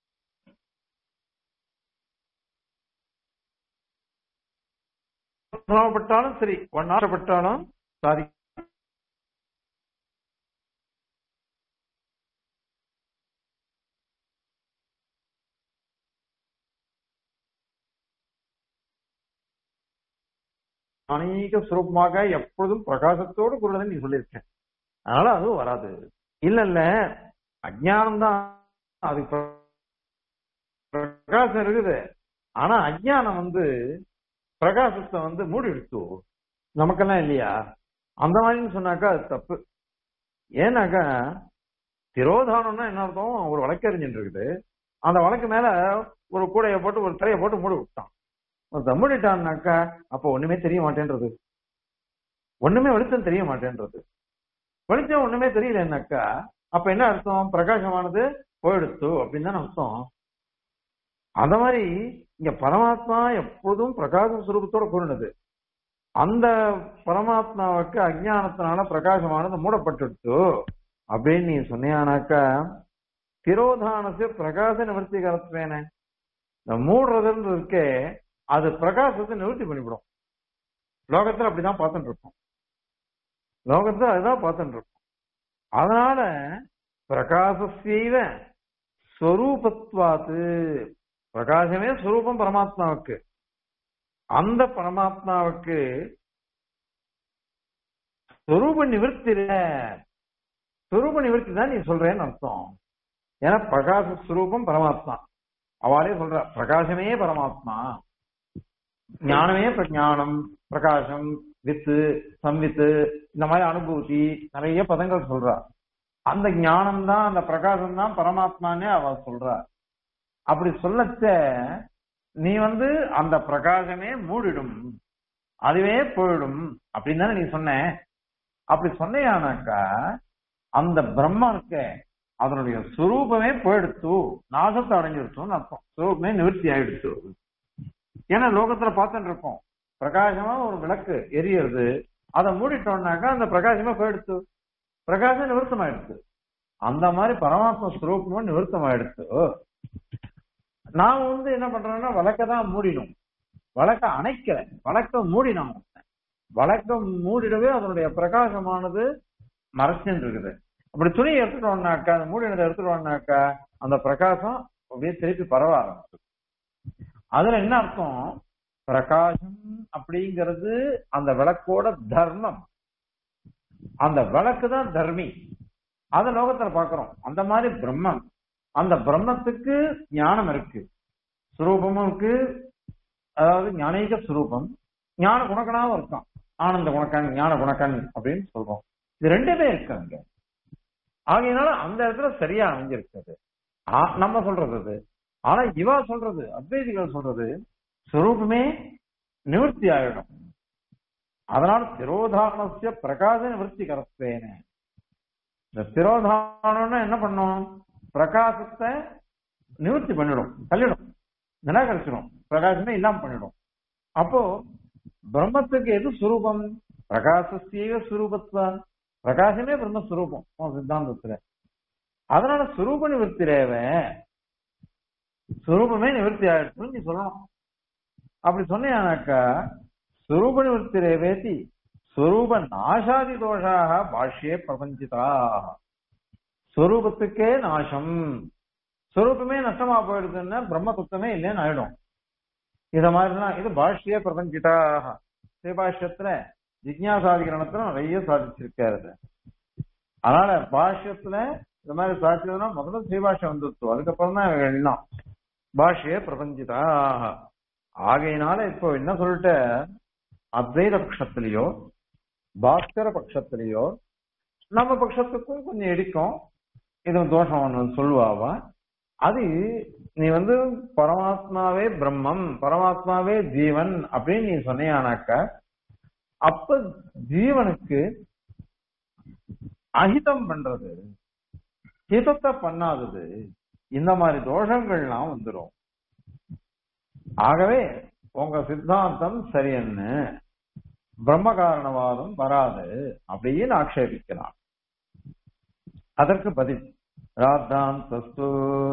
பட்டாலும் சரி ஒன்னாப்பட்டாலும் சாதி அநேக சுரூபமாக எப்பொழுதும் பிரகாசத்தோடு கூடதான் நீ சொல்லியிருக்க அதனால அதுவும் வராது இல்ல இல்ல அஜ்ஞானம் தான் அது பிர- பிரகாசம் இருக்குது ஆனா அஜ்ஞானம் வந்து பிரகாசத்தை வந்து மூடி எடுத்து நமக்கெல்லாம் இல்லையா அந்த மாதிரின்னு சொன்னாக்கா அது தப்பு ஏன்னாக்கா திரோதானம்னா என்ன அர்த்தம் ஒரு வழக்கறிஞன் இருக்குது அந்த வழக்கு மேல ஒரு கூடையை போட்டு ஒரு திரையை போட்டு மூடி விட்டான் ஒரு தம்முடிட்டான்னாக்கா அப்ப ஒண்ணுமே தெரிய மாட்டேன்றது ஒண்ணுமே வெளிச்சம் தெரிய மாட்டேன்றது வெளிச்சம் ஒண்ணுமே தெரியலன்னாக்கா அப்ப என்ன அர்த்தம் பிரகாசமானது போயிடுத்து அப்படின்னு தான் அர்த்தம் அந்த மாதிரி இங்க பரமாத்மா எப்பொழுதும் பிரகாச சுரூபத்தோட கூறினது அந்த பரமாத்மாவுக்கு அஜ்ஞானத்தினால பிரகாசமானது மூடப்பட்டுடுத்து அப்படின்னு நீ சொன்னியானாக்கா திரோதானசு பிரகாச நிவர்த்தி கலத்துவேன இந்த மூடுறதுன்னு இருக்கே அது பிரகாசத்தை நிவர்த்தி பண்ணிவிடும் லோகத்துல அப்படிதான் பார்த்துட்டு இருப்போம் லோகத்துல அதுதான் பார்த்துட்டு இருப்போம் அதனால பிரகாசசீவ ஸ்வரூபத்வாத்து பிரகாசமே ஸ்வரூபம் பரமாத்மாவுக்கு அந்த பரமாத்மாவுக்கு ஸ்வரூப நிவர்த்தி இல்ல ஸ்வரூப நிவர்த்தி தான் நீ சொல்றேன்னு அர்த்தம் ஏன்னா பிரகாச ஸ்வரூபம் பரமாத்மா அவளே சொல்ற பிரகாசமே பரமாத்மா ஞானமே பிரஞானம் பிரகாசம் வித்து சம்வித்து இந்த மாதிரி அனுபூதி நிறைய பதங்கள் சொல்றா அந்த ஞானம் தான் அந்த பிரகாசம் தான் பரமாத்மானே அவ சொல்றா அப்படி சொல்லச்ச நீ வந்து அந்த பிரகாசமே மூடிடும் அதுவே போயிடும் அப்படின்னு தானே நீ சொன்ன அப்படி சொன்னையானாக்கா அந்த பிரம்மம் இருக்க அதனுடைய சுரூபமே போயிடுத்து நாசத்தை அடைஞ்சிருச்சுன்னு அர்த்தம் சுரூபமே நிவர்த்தி ஆயிடுச்சு ஏன்னா லோகத்துல பார்த்துட்டு இருக்கோம் பிரகாசமா ஒரு விளக்கு எரியறது அதை மூடிட்டோம்னாக்கா அந்த பிரகாசமே போயிடுச்சு பிரகாசம் நிவர்த்தம் ஆயிடுச்சு அந்த மாதிரி பரமாத்ம ஸ்வரூபமும் நிவர்த்தம் ஆயிடுச்சு நான் வந்து என்ன பண்றேன்னா வழக்க தான் மூடிடும் வழக்க அணைக்கல வழக்க மூடினோம் வழக்க மூடிடவே அதனுடைய பிரகாசமானது மறைச்சுட்டு இருக்குது அப்படி துணியை எடுத்துட்டோம்னாக்கா அந்த மூடினதை எடுத்துட்டோம்னாக்கா அந்த பிரகாசம் அப்படியே திருப்பி பரவ ஆரம்பிச்சு அதுல என்ன அர்த்தம் பிரகாசம் அப்படிங்கிறது அந்த விளக்கோட தர்மம் அந்த விளக்கு தான் தர்மி அத லோகத்துல பாக்குறோம் அந்த மாதிரி பிரம்மம் அந்த பிரம்மத்துக்கு ஞானம் இருக்கு சுரூபமும் இருக்கு அதாவது ஞானீக சுரூபம் ஞான குணக்கனாவும் இருக்கான் ஆனந்த குணக்கன் ஞான குணக்கன் அப்படின்னு சொல்றோம் இது ரெண்டுமே இருக்கு அங்க ஆகையினால அந்த இடத்துல சரியா அமைஞ்சிருக்கிறது ஆ, நம்ம சொல்றது அது ஆனா இவா சொல்றது அத்வைதிகள் சொல்றது ஸ்வரூபமே நிவர்த்தி ஆயிடும் அதனால திரோதானசிய பிரகாச நிவர்த்தி கரத்தேன இந்த திரோதானம்னா என்ன பண்ணும் பிரகாசத்தை நிவர்த்தி பண்ணிடும் தள்ளிடும் நிராகரிச்சிடும் பிரகாசமே இல்லாம பண்ணிடும் அப்போ பிரம்மத்துக்கு எது சுரூபம் பிரகாசஸ்தீக சுரூபத்தான் பிரகாசமே பிரம்மஸ்வரூபம் உன் சித்தாந்தத்துல அதனால சுரூப நிவர்த்திரேவ சுரூபமே நிவர்த்தி ஆயிடுச்சுன்னு நீ சொல்லணும் அப்படி சொன்னீங்கன்னாக்கா சுரூப நிவர்த்திரேவேதி சுரூப நாசாதி தோஷாக பாஷ்யே பிரபஞ்சிதா ஸ்வரூபத்துக்கே நாசம் ஸ்வரூபமே நஷ்டமா போயிடுதுன்னா பிரம்ம தத்துவமே இல்லைன்னு ஆயிடும் இத மாதிரிலாம் இது பாஷ்ய பிரபஞ்சிதா ஸ்ரீபாஷ்யத்துல ஜிக்ஞாசாதிகரணத்துல நிறைய சாதிச்சிருக்காரு இது. அதனால பாஷ்யத்துல இந்த மாதிரி சாதிச்சதுன்னா முதல்ல ஸ்ரீபாஷ்யம் வந்துருச்சு அதுக்கப்புறம் தான் எல்லாம் பாஷ்ய பிரபஞ்சிதா ஆகையினால இப்போ என்ன சொல்லிட்ட அத்வைத பட்சத்திலேயோ பாஸ்கர பட்சத்திலேயோ நம்ம பட்சத்துக்கும் கொஞ்சம் இடிக்கும் இது தோஷம் ஒண்ணு சொல்லுவாவா அது நீ வந்து பரமாத்மாவே பிரம்மம் பரமாத்மாவே ஜீவன் அப்படின்னு நீ சொன்னியானாக்க அப்ப ஜீவனுக்கு அஹிதம் பண்றது ஹிதத்தை பண்ணாதது இந்த மாதிரி தோஷங்கள்லாம் வந்துடும் ஆகவே உங்க சித்தாந்தம் சரியன்னு பிரம்ம காரணவாதம் வராது அப்படின்னு ஆக்ஷேபிக்கலாம் அதற்கு பதில் ராத்தாந்தஸ்து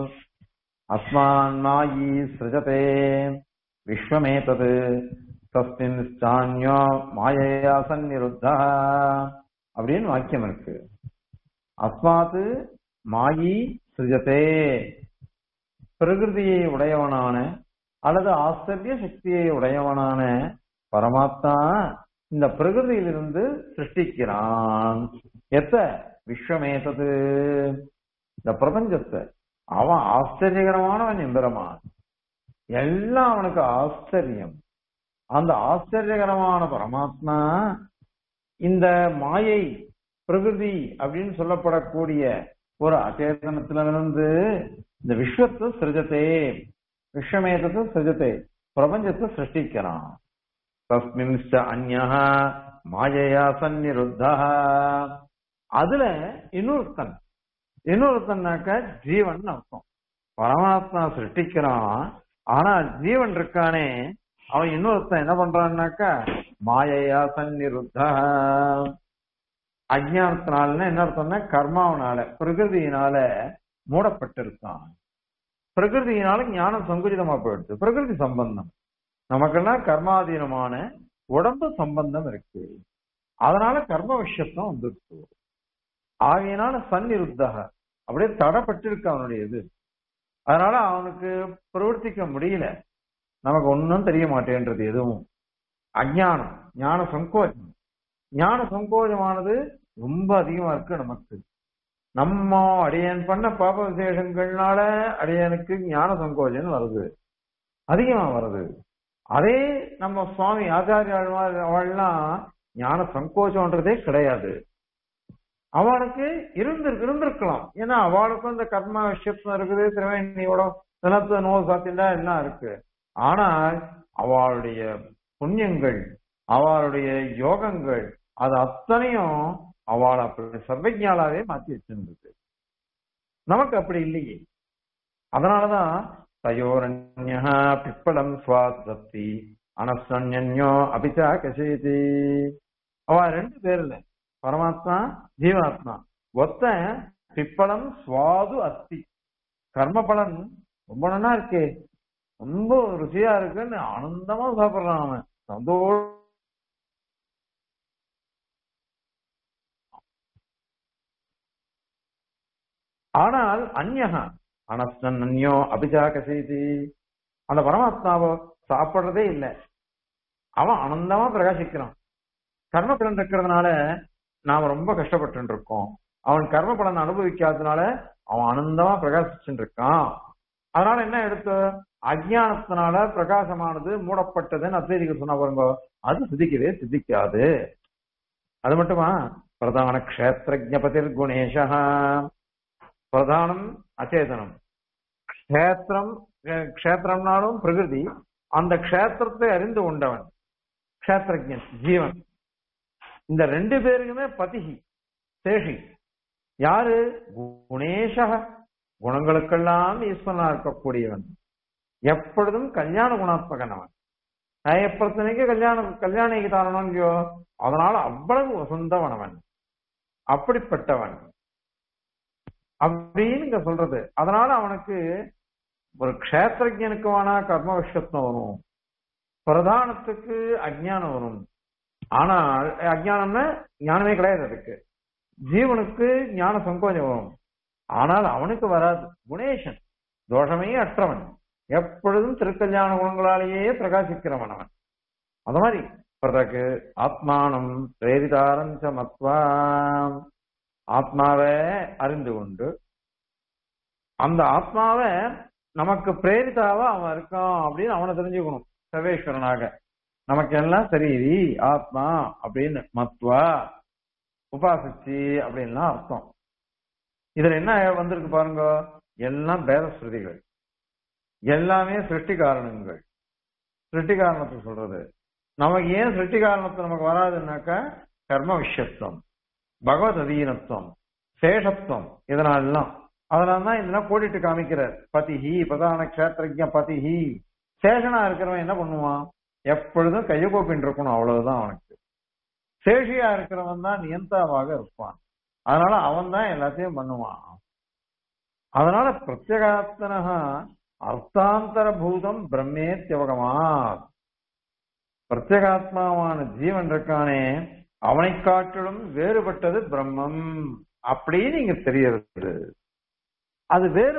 அஸ்மான் மாயி சிருஜதே விஸ்வமேதது தஸ்மின் ஸ்தான்யோ மாயையா சந்நிருத்தா அப்படின்னு வாக்கியம் இருக்கு அஸ்மாத்து மாயி சிருஜதே பிரகிருதியை உடையவனான அல்லது ஆச்சரிய சக்தியை உடையவனான பரமாத்மா இந்த பிரகிருதியிலிருந்து சிருஷ்டிக்கிறான் எத்த விஸ்வமேதது இந்த பிரபஞ்சத்தை அவன் ஆச்சரியகரமானவன் எம்பெருமான் எல்லாம் அவனுக்கு ஆச்சரியம் அந்த ஆச்சரியகரமான பரமாத்மா இந்த மாயை பிரகிருதி அப்படின்னு சொல்லப்படக்கூடிய ஒரு அச்சேதனத்திலிருந்து இந்த விஸ்வத்தை சிருஜத்தே விஸ்வமேதத்தை சிருஜத்தே பிரபஞ்சத்தை சிருஷ்டிக்கிறான் தஸ்மின்ஸ்ட அந்யா மாயையா சந்நிருத்தா அதுல இன்னொருத்தன் இன்னொருத்தன்னாக்க ஜீவன் அர்த்தம் பரமாத்மா சிருஷ்டிக்கிறான் ஆனா ஜீவன் இருக்கானே அவன் இன்னொருத்தன் என்ன பண்றான்னாக்கா மாயையா சந்நிருத்தா அஜ்ஞானத்தினால என்ன அர்த்தம்னா கர்மாவனால பிரகிருதியினால மூடப்பட்டிருக்கான் பிரகிருதியினால ஞானம் சங்குஜிதமா போயிடுது பிரகிருதி சம்பந்தம் நமக்கெல்லாம் கர்மாதீனமான உடம்பு சம்பந்தம் இருக்கு அதனால கர்ம விஷயத்தான் வந்துருக்கு ஆகையினால சந்நிருத்தக அப்படியே தடப்பட்டிருக்கு அவனுடைய இது அதனால அவனுக்கு பிரவர்த்திக்க முடியல நமக்கு ஒன்னும் தெரிய மாட்டேன்றது எதுவும் அஜ்ஞானம் ஞான சங்கோஜம் ஞான சங்கோஜமானது ரொம்ப அதிகமா இருக்கு நமக்கு நம்ம அடியன் பண்ண பாப விசேஷங்கள்னால அடியனுக்கு ஞான சங்கோஜம் வருது அதிகமா வருது அதே நம்ம சுவாமி ஆச்சாரிய அவள்லாம் ஞான சங்கோச்சம்ன்றதே கிடையாது அவளுக்கு இருந்து இருந்திருக்கலாம் ஏன்னா அவளுக்கும் இந்த கர்ம விஷயத்துல இருக்குது திருவேணியோட நிலத்து நோ சாத்தியண்டா எல்லாம் இருக்கு ஆனால் அவளுடைய புண்ணியங்கள் அவளுடைய யோகங்கள் அது அத்தனையும் அவளை அப்படி சர்வஜாலாவே மாத்தி வச்சிருந்தது நமக்கு அப்படி இல்லையே அதனாலதான் தயோரண்யா பிப்பலம் சுவாசக்தி அனசன்யோ அபிச்சா கசேதி அவ ரெண்டு பேர்ல பரமாத்மா ஜீவாத்மா ஒத்த பிப்பலம் சுவாது அஸ்தி கர்ம பலன் ரொம்ப நல்லா இருக்கே ரொம்ப ருசியா இருக்குன்னு ஆனந்தமா சாப்பிடுறான் அவன் சந்தோஷ ஆனால் அந்யகா அனஸ்தன் அந்யோ அபிஜாக செய்தி அந்த பரமாத்மாவோ சாப்பிடுறதே இல்லை அவன் ஆனந்தமா பிரகாசிக்கிறான் கர்ம பலன் இருக்கிறதுனால நாம ரொம்ப கஷ்டப்பட்டு இருக்கோம் அவன் கர்ம பலன் அனுபவிக்காததுனால அவன் ஆனந்தமா பிரகாசிச்சுட்டு இருக்கான் அதனால என்ன எடுத்து அஜ்ஞானத்தினால பிரகாசமானது மூடப்பட்டதுன்னு அத்வைதிகள் சொன்ன பாருங்க அது சிதிக்கவே சித்திக்காது அது மட்டுமா பிரதான கஷேத்திரஜபதிர் குணேஷா பிரதானம் அச்சேதனம் கஷேத்திரம் அஹ், க்ஷேத்திரம்னாலும் பிரகிருதி அந்த க்ஷேத்திரத்தை அறிந்து கொண்டவன் க்ஷேத்திரஜன் ஜீவன் இந்த ரெண்டு பேருக்குமே பதிகி சேஷி யாரு குணேஷ குணங்களுக்கெல்லாம் ஈஸ்வரனா இருக்கக்கூடியவன் எப்பொழுதும் கல்யாண குணாத்மகன் அவன் நயப்பிரச்சனைக்கு கல்யாணம் கல்யாணிக்கு தாரணம் இல்லையோ அதனால அவ்வளவு வசந்தவன் அவன் அப்படிப்பட்டவன் அப்படின்னு இங்க சொல்றது அதனால அவனுக்கு ஒரு க்ஷேத்திரஜனுக்கு வேணா கர்ம விஷயத்துவம் வரும் பிரதானத்துக்கு அஜ்ஞானம் வரும் ஆனால் அஜ்ஞானம்னா ஞானமே கிடையாது அதுக்கு ஜீவனுக்கு ஞான சங்கோஜம் வரும் ஆனால் அவனுக்கு வராது குணேசன் தோஷமே அற்றவன் எப்பொழுதும் திருக்கல்யாண குணங்களாலேயே பிரகாசிக்கிறவன் அவன் அந்த மாதிரி பிறகு ஆத்மானம் பிரேரிதாரஞ்ச மத்வா ஆத்மாவை அறிந்து கொண்டு அந்த ஆத்மாவை நமக்கு பிரேரிதாவா அவன் இருக்கான் அப்படின்னு அவனை தெரிஞ்சுக்கணும் சர்வேஸ்வரனாக நமக்கு எல்லாம் சரி ஆத்மா அப்படின்னு மத்வா உபாசிச்சு அப்படின்லாம் அர்த்தம் இதுல என்ன வந்திருக்கு பாருங்க எல்லாம் பேத ஸ்ருதிகள் எல்லாமே சிருஷ்டி காரணங்கள் சிருஷ்டி காரணத்தை சொல்றது நமக்கு ஏன் சிருஷ்டி காரணத்தை நமக்கு வராதுன்னாக்கா கர்ம விஷயத்துவம் பகவத் அதீனத்துவம் சேஷத்துவம் இதனாலெல்லாம் அதனால தான் இதெல்லாம் கோடிட்டு காமிக்கிறார் பதிஹி பிரதான கஷேத்திரஜ பதிஹி சேஷனா இருக்கிறவன் என்ன பண்ணுவான் எப்பொழுதும் கைய கோப்பின் இருக்கணும் அவ்வளவுதான் அவனுக்கு சேஷியா இருக்கிறவன் தான் நியந்தாவாக இருப்பான் அதனால அவன் தான் எல்லாத்தையும் பண்ணுவான் அதனால பிரத்யேகாத்மனஹா அர்த்தாந்தர பூதம் பிரம்மேத்தியவகமா பிரத்யேகாத்மாவான ஜீவன் இருக்கானே அவனை காட்டிலும் வேறுபட்டது பிரம்மம் அப்படின்னு இங்க தெரியறது அது வேறு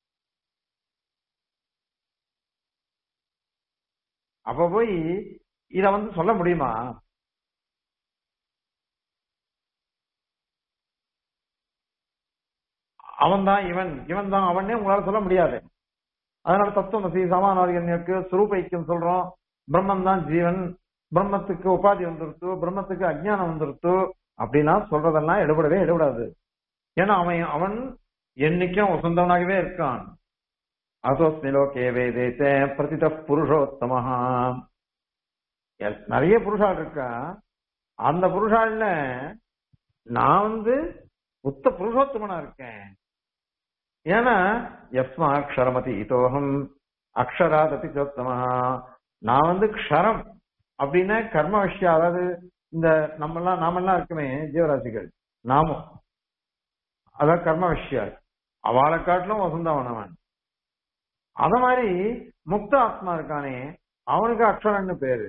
அப்ப போய் இத வந்து சொல்ல முடியுமா அவன் தான் இவன் இவன் தான் அவனே உங்களால சொல்ல முடியாது அதனால தத்துவமசி சமானாதிகன்யக்கு சுரூபைக்கும் சொல்றோம் பிரம்மன் தான் ஜீவன் பிரம்மத்துக்கு உபாதி வந்துருத்து பிரம்மத்துக்கு அஜ்ஞானம் வந்துருத்து அப்படின்னா சொல்றதெல்லாம் எடுபடவே எடுபடாது ஏன்னா அவன் அவன் என்னைக்கும் வசந்தவனாகவே இருக்கான் அதோஸ்மி லோகே வேதேத்தே பிரதித புருஷோத்தமஹா எல்- நிறைய புருஷால் இருக்கா அந்த புருஷால்ல நான் வந்து உத்த புருஷோத்தமனா இருக்கேன் ஏன்னா எஸ்மா அக்ஷரமதி இதோகம் அக்ஷராததி சோத்தமா நான் வந்து க்ஷரம் அப்படின்னா கர்ம விஷயம் அதாவது இந்த நம்மெல்லாம் நாமெல்லாம் இருக்குமே ஜீவராசிகள் நாமும் அதான் கர்ம விஷயம் அவளை காட்டிலும் வசந்தவன் அவன் அத மாதிரி முக்த ஆத்மா இருக்கானே அவனுக்கு அக்ஷரன்னு பேரு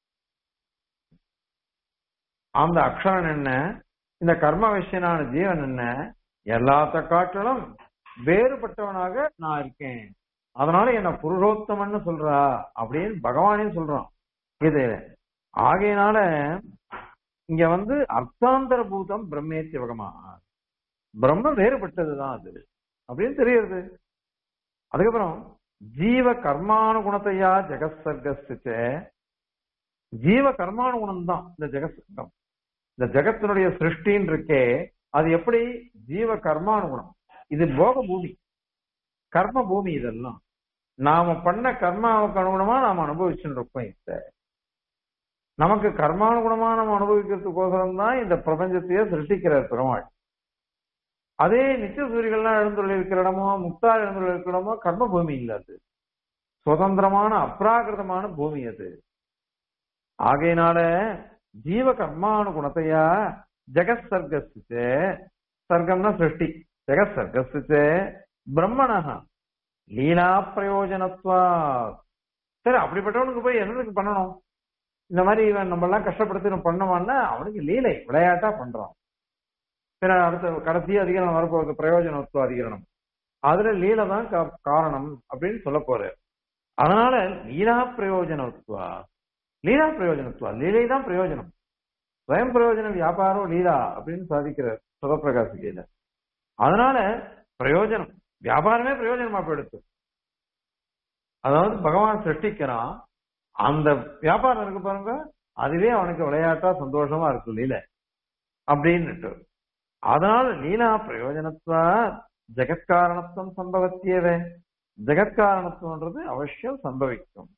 அந்த அக்ஷரன் என்ன இந்த கர்ம விஷயனான ஜீவன் என்ன எல்லாத்த காட்டிலும் வேறுபட்டவனாக நான் இருக்கேன் அதனால என்ன புருஷோத்தமன்னு சொல்றா அப்படின்னு பகவானே சொல்றான் இது ஆகையினால இங்க வந்து அர்த்தாந்தர பூதம் பிரம்மேத்தியவகமா பிரம்மம் வேறுபட்டதுதான் அது அப்படின்னு தெரியுது அதுக்கப்புறம் ஜீவ கர்மானுகுணத்தையா ஜெகசர்கஸ்திச்ச ஜீவ கர்மானுகுணம் தான் இந்த ஜெகசர்க்கம் இந்த ஜெகத்தினுடைய சிருஷ்டின்னு இருக்கே அது எப்படி ஜீவ கர்மானுகுணம் இது போக பூமி கர்ம பூமி இதெல்லாம் நாம பண்ண கர்மாவுக்கு அனுகுணமா நாம அனுபவிச்சுட்டு இருக்கோம் இத நமக்கு கர்மானுகுணமா நம்ம அனுபவிக்கிறதுக்கோசரம் தான் இந்த பிரபஞ்சத்தையே சிருஷ்டிக்கிறார் பெருமாள் அதே நித்திய சூரியர்கள்லாம் எழுந்துள்ள இருக்கிற இடமோ முக்தா எழுந்துள்ள இருக்கிற இடமோ கர்ம பூமி இல்ல அது சுதந்திரமான அப்ராகிருதமான பூமி அது ஆகையினால ஜீவ கர்மானுகுணத்தையா ஜெகத் சர்க்கஸ்து சர்க்கம்னா சிருஷ்டி ஜெகத் சர்க்கஸ்து பிரம்மணஹ லீலா பிரயோஜனத்வா சரி அப்படிப்பட்டவனுக்கு போய் என்னதுக்கு பண்ணணும் இந்த மாதிரி இவன் நம்ம எல்லாம் கஷ்டப்படுத்தி நம்ம பண்ணவான்னா அவனுக்கு லீலை விளையாட்டா பண்றான் பிற அடுத்த கடைசி அதிகரணம் வரப்போகுது பிரயோஜனத்துவ அதிகரணம் அதுல லீலை தான் கா- காரணம் அப்படின்னு சொல்ல போறாரு அதனால லீலா பிரயோஜனத்துவா லீலா பிரயோஜனத்துவா லீலை தான் பிரயோஜனம் ஸ்வயம் பிரயோஜனம் வியாபாரம் லீலா அப்படின்னு சாதிக்கிறார் சுதப்பிரகாசிகையில அதனால பிரயோஜனம் வியாபாரமே பிரயோஜனமா போயிடுத்து அதாவது பகவான் சிருஷ்டிக்கிறான் அந்த வியாபாரம் இருக்கு பாருங்க அதுவே அவனுக்கு விளையாட்டா சந்தோஷமா இருக்கு லீலை அப்படின்னுட்டு அதனால லீலா பிரயோஜனத்துவா ஜெகத்காரணத்துவம் சம்பவத்தியவே ஜெகத்காரணத்துவன்றது அவசியம் சம்பவிக்கும்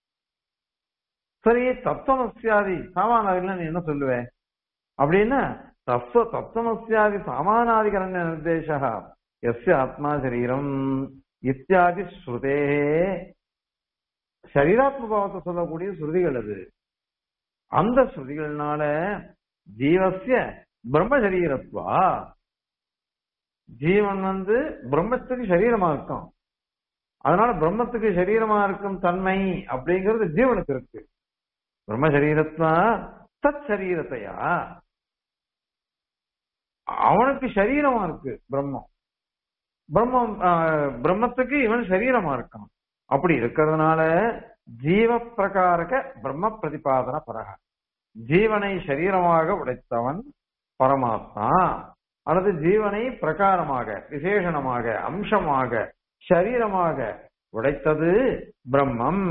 சரி தத்துவமசியாதி சாமானாதிகள் நீ என்ன சொல்லுவ அப்படின்னா தத்துவ தத்துவமசியாதி சாமானாதிகரண்ய நிர்தேசா எஸ்ய ஆத்மா சரீரம் இத்தியாதி ஸ்ருதே சரீராத்ம பாவத்தை சொல்லக்கூடிய ஸ்ருதிகள் அது அந்த ஸ்ருதிகள்னால ஜீவசிய பிரம்ம சரீரத்வா ஜீவன் வந்து பிரம்மத்துக்கு சரீரமா இருக்கும் அதனால பிரம்மத்துக்கு சரீரமா இருக்கும் தன்மை அப்படிங்கிறது ஜீவனுக்கு இருக்கு பிரம்ம சரீரத்வா தத் சரீரத்தையா அவனுக்கு சரீரமா இருக்கு பிரம்மம் பிரம்மம் ஆஹ், பிரம்மத்துக்கு இவன் சரீரமா இருக்கான் அப்படி இருக்கிறதுனால ஜீவ பிரகாரக பிரம்ம பிரதிபாதன பரக ஜீவனை சரீரமாக உடைத்தவன் பரமாத்மா அல்லது ஜீவனை பிரகாரமாக விசேஷணமாக அம்சமாக சரீரமாக உடைத்தது பிரம்மம்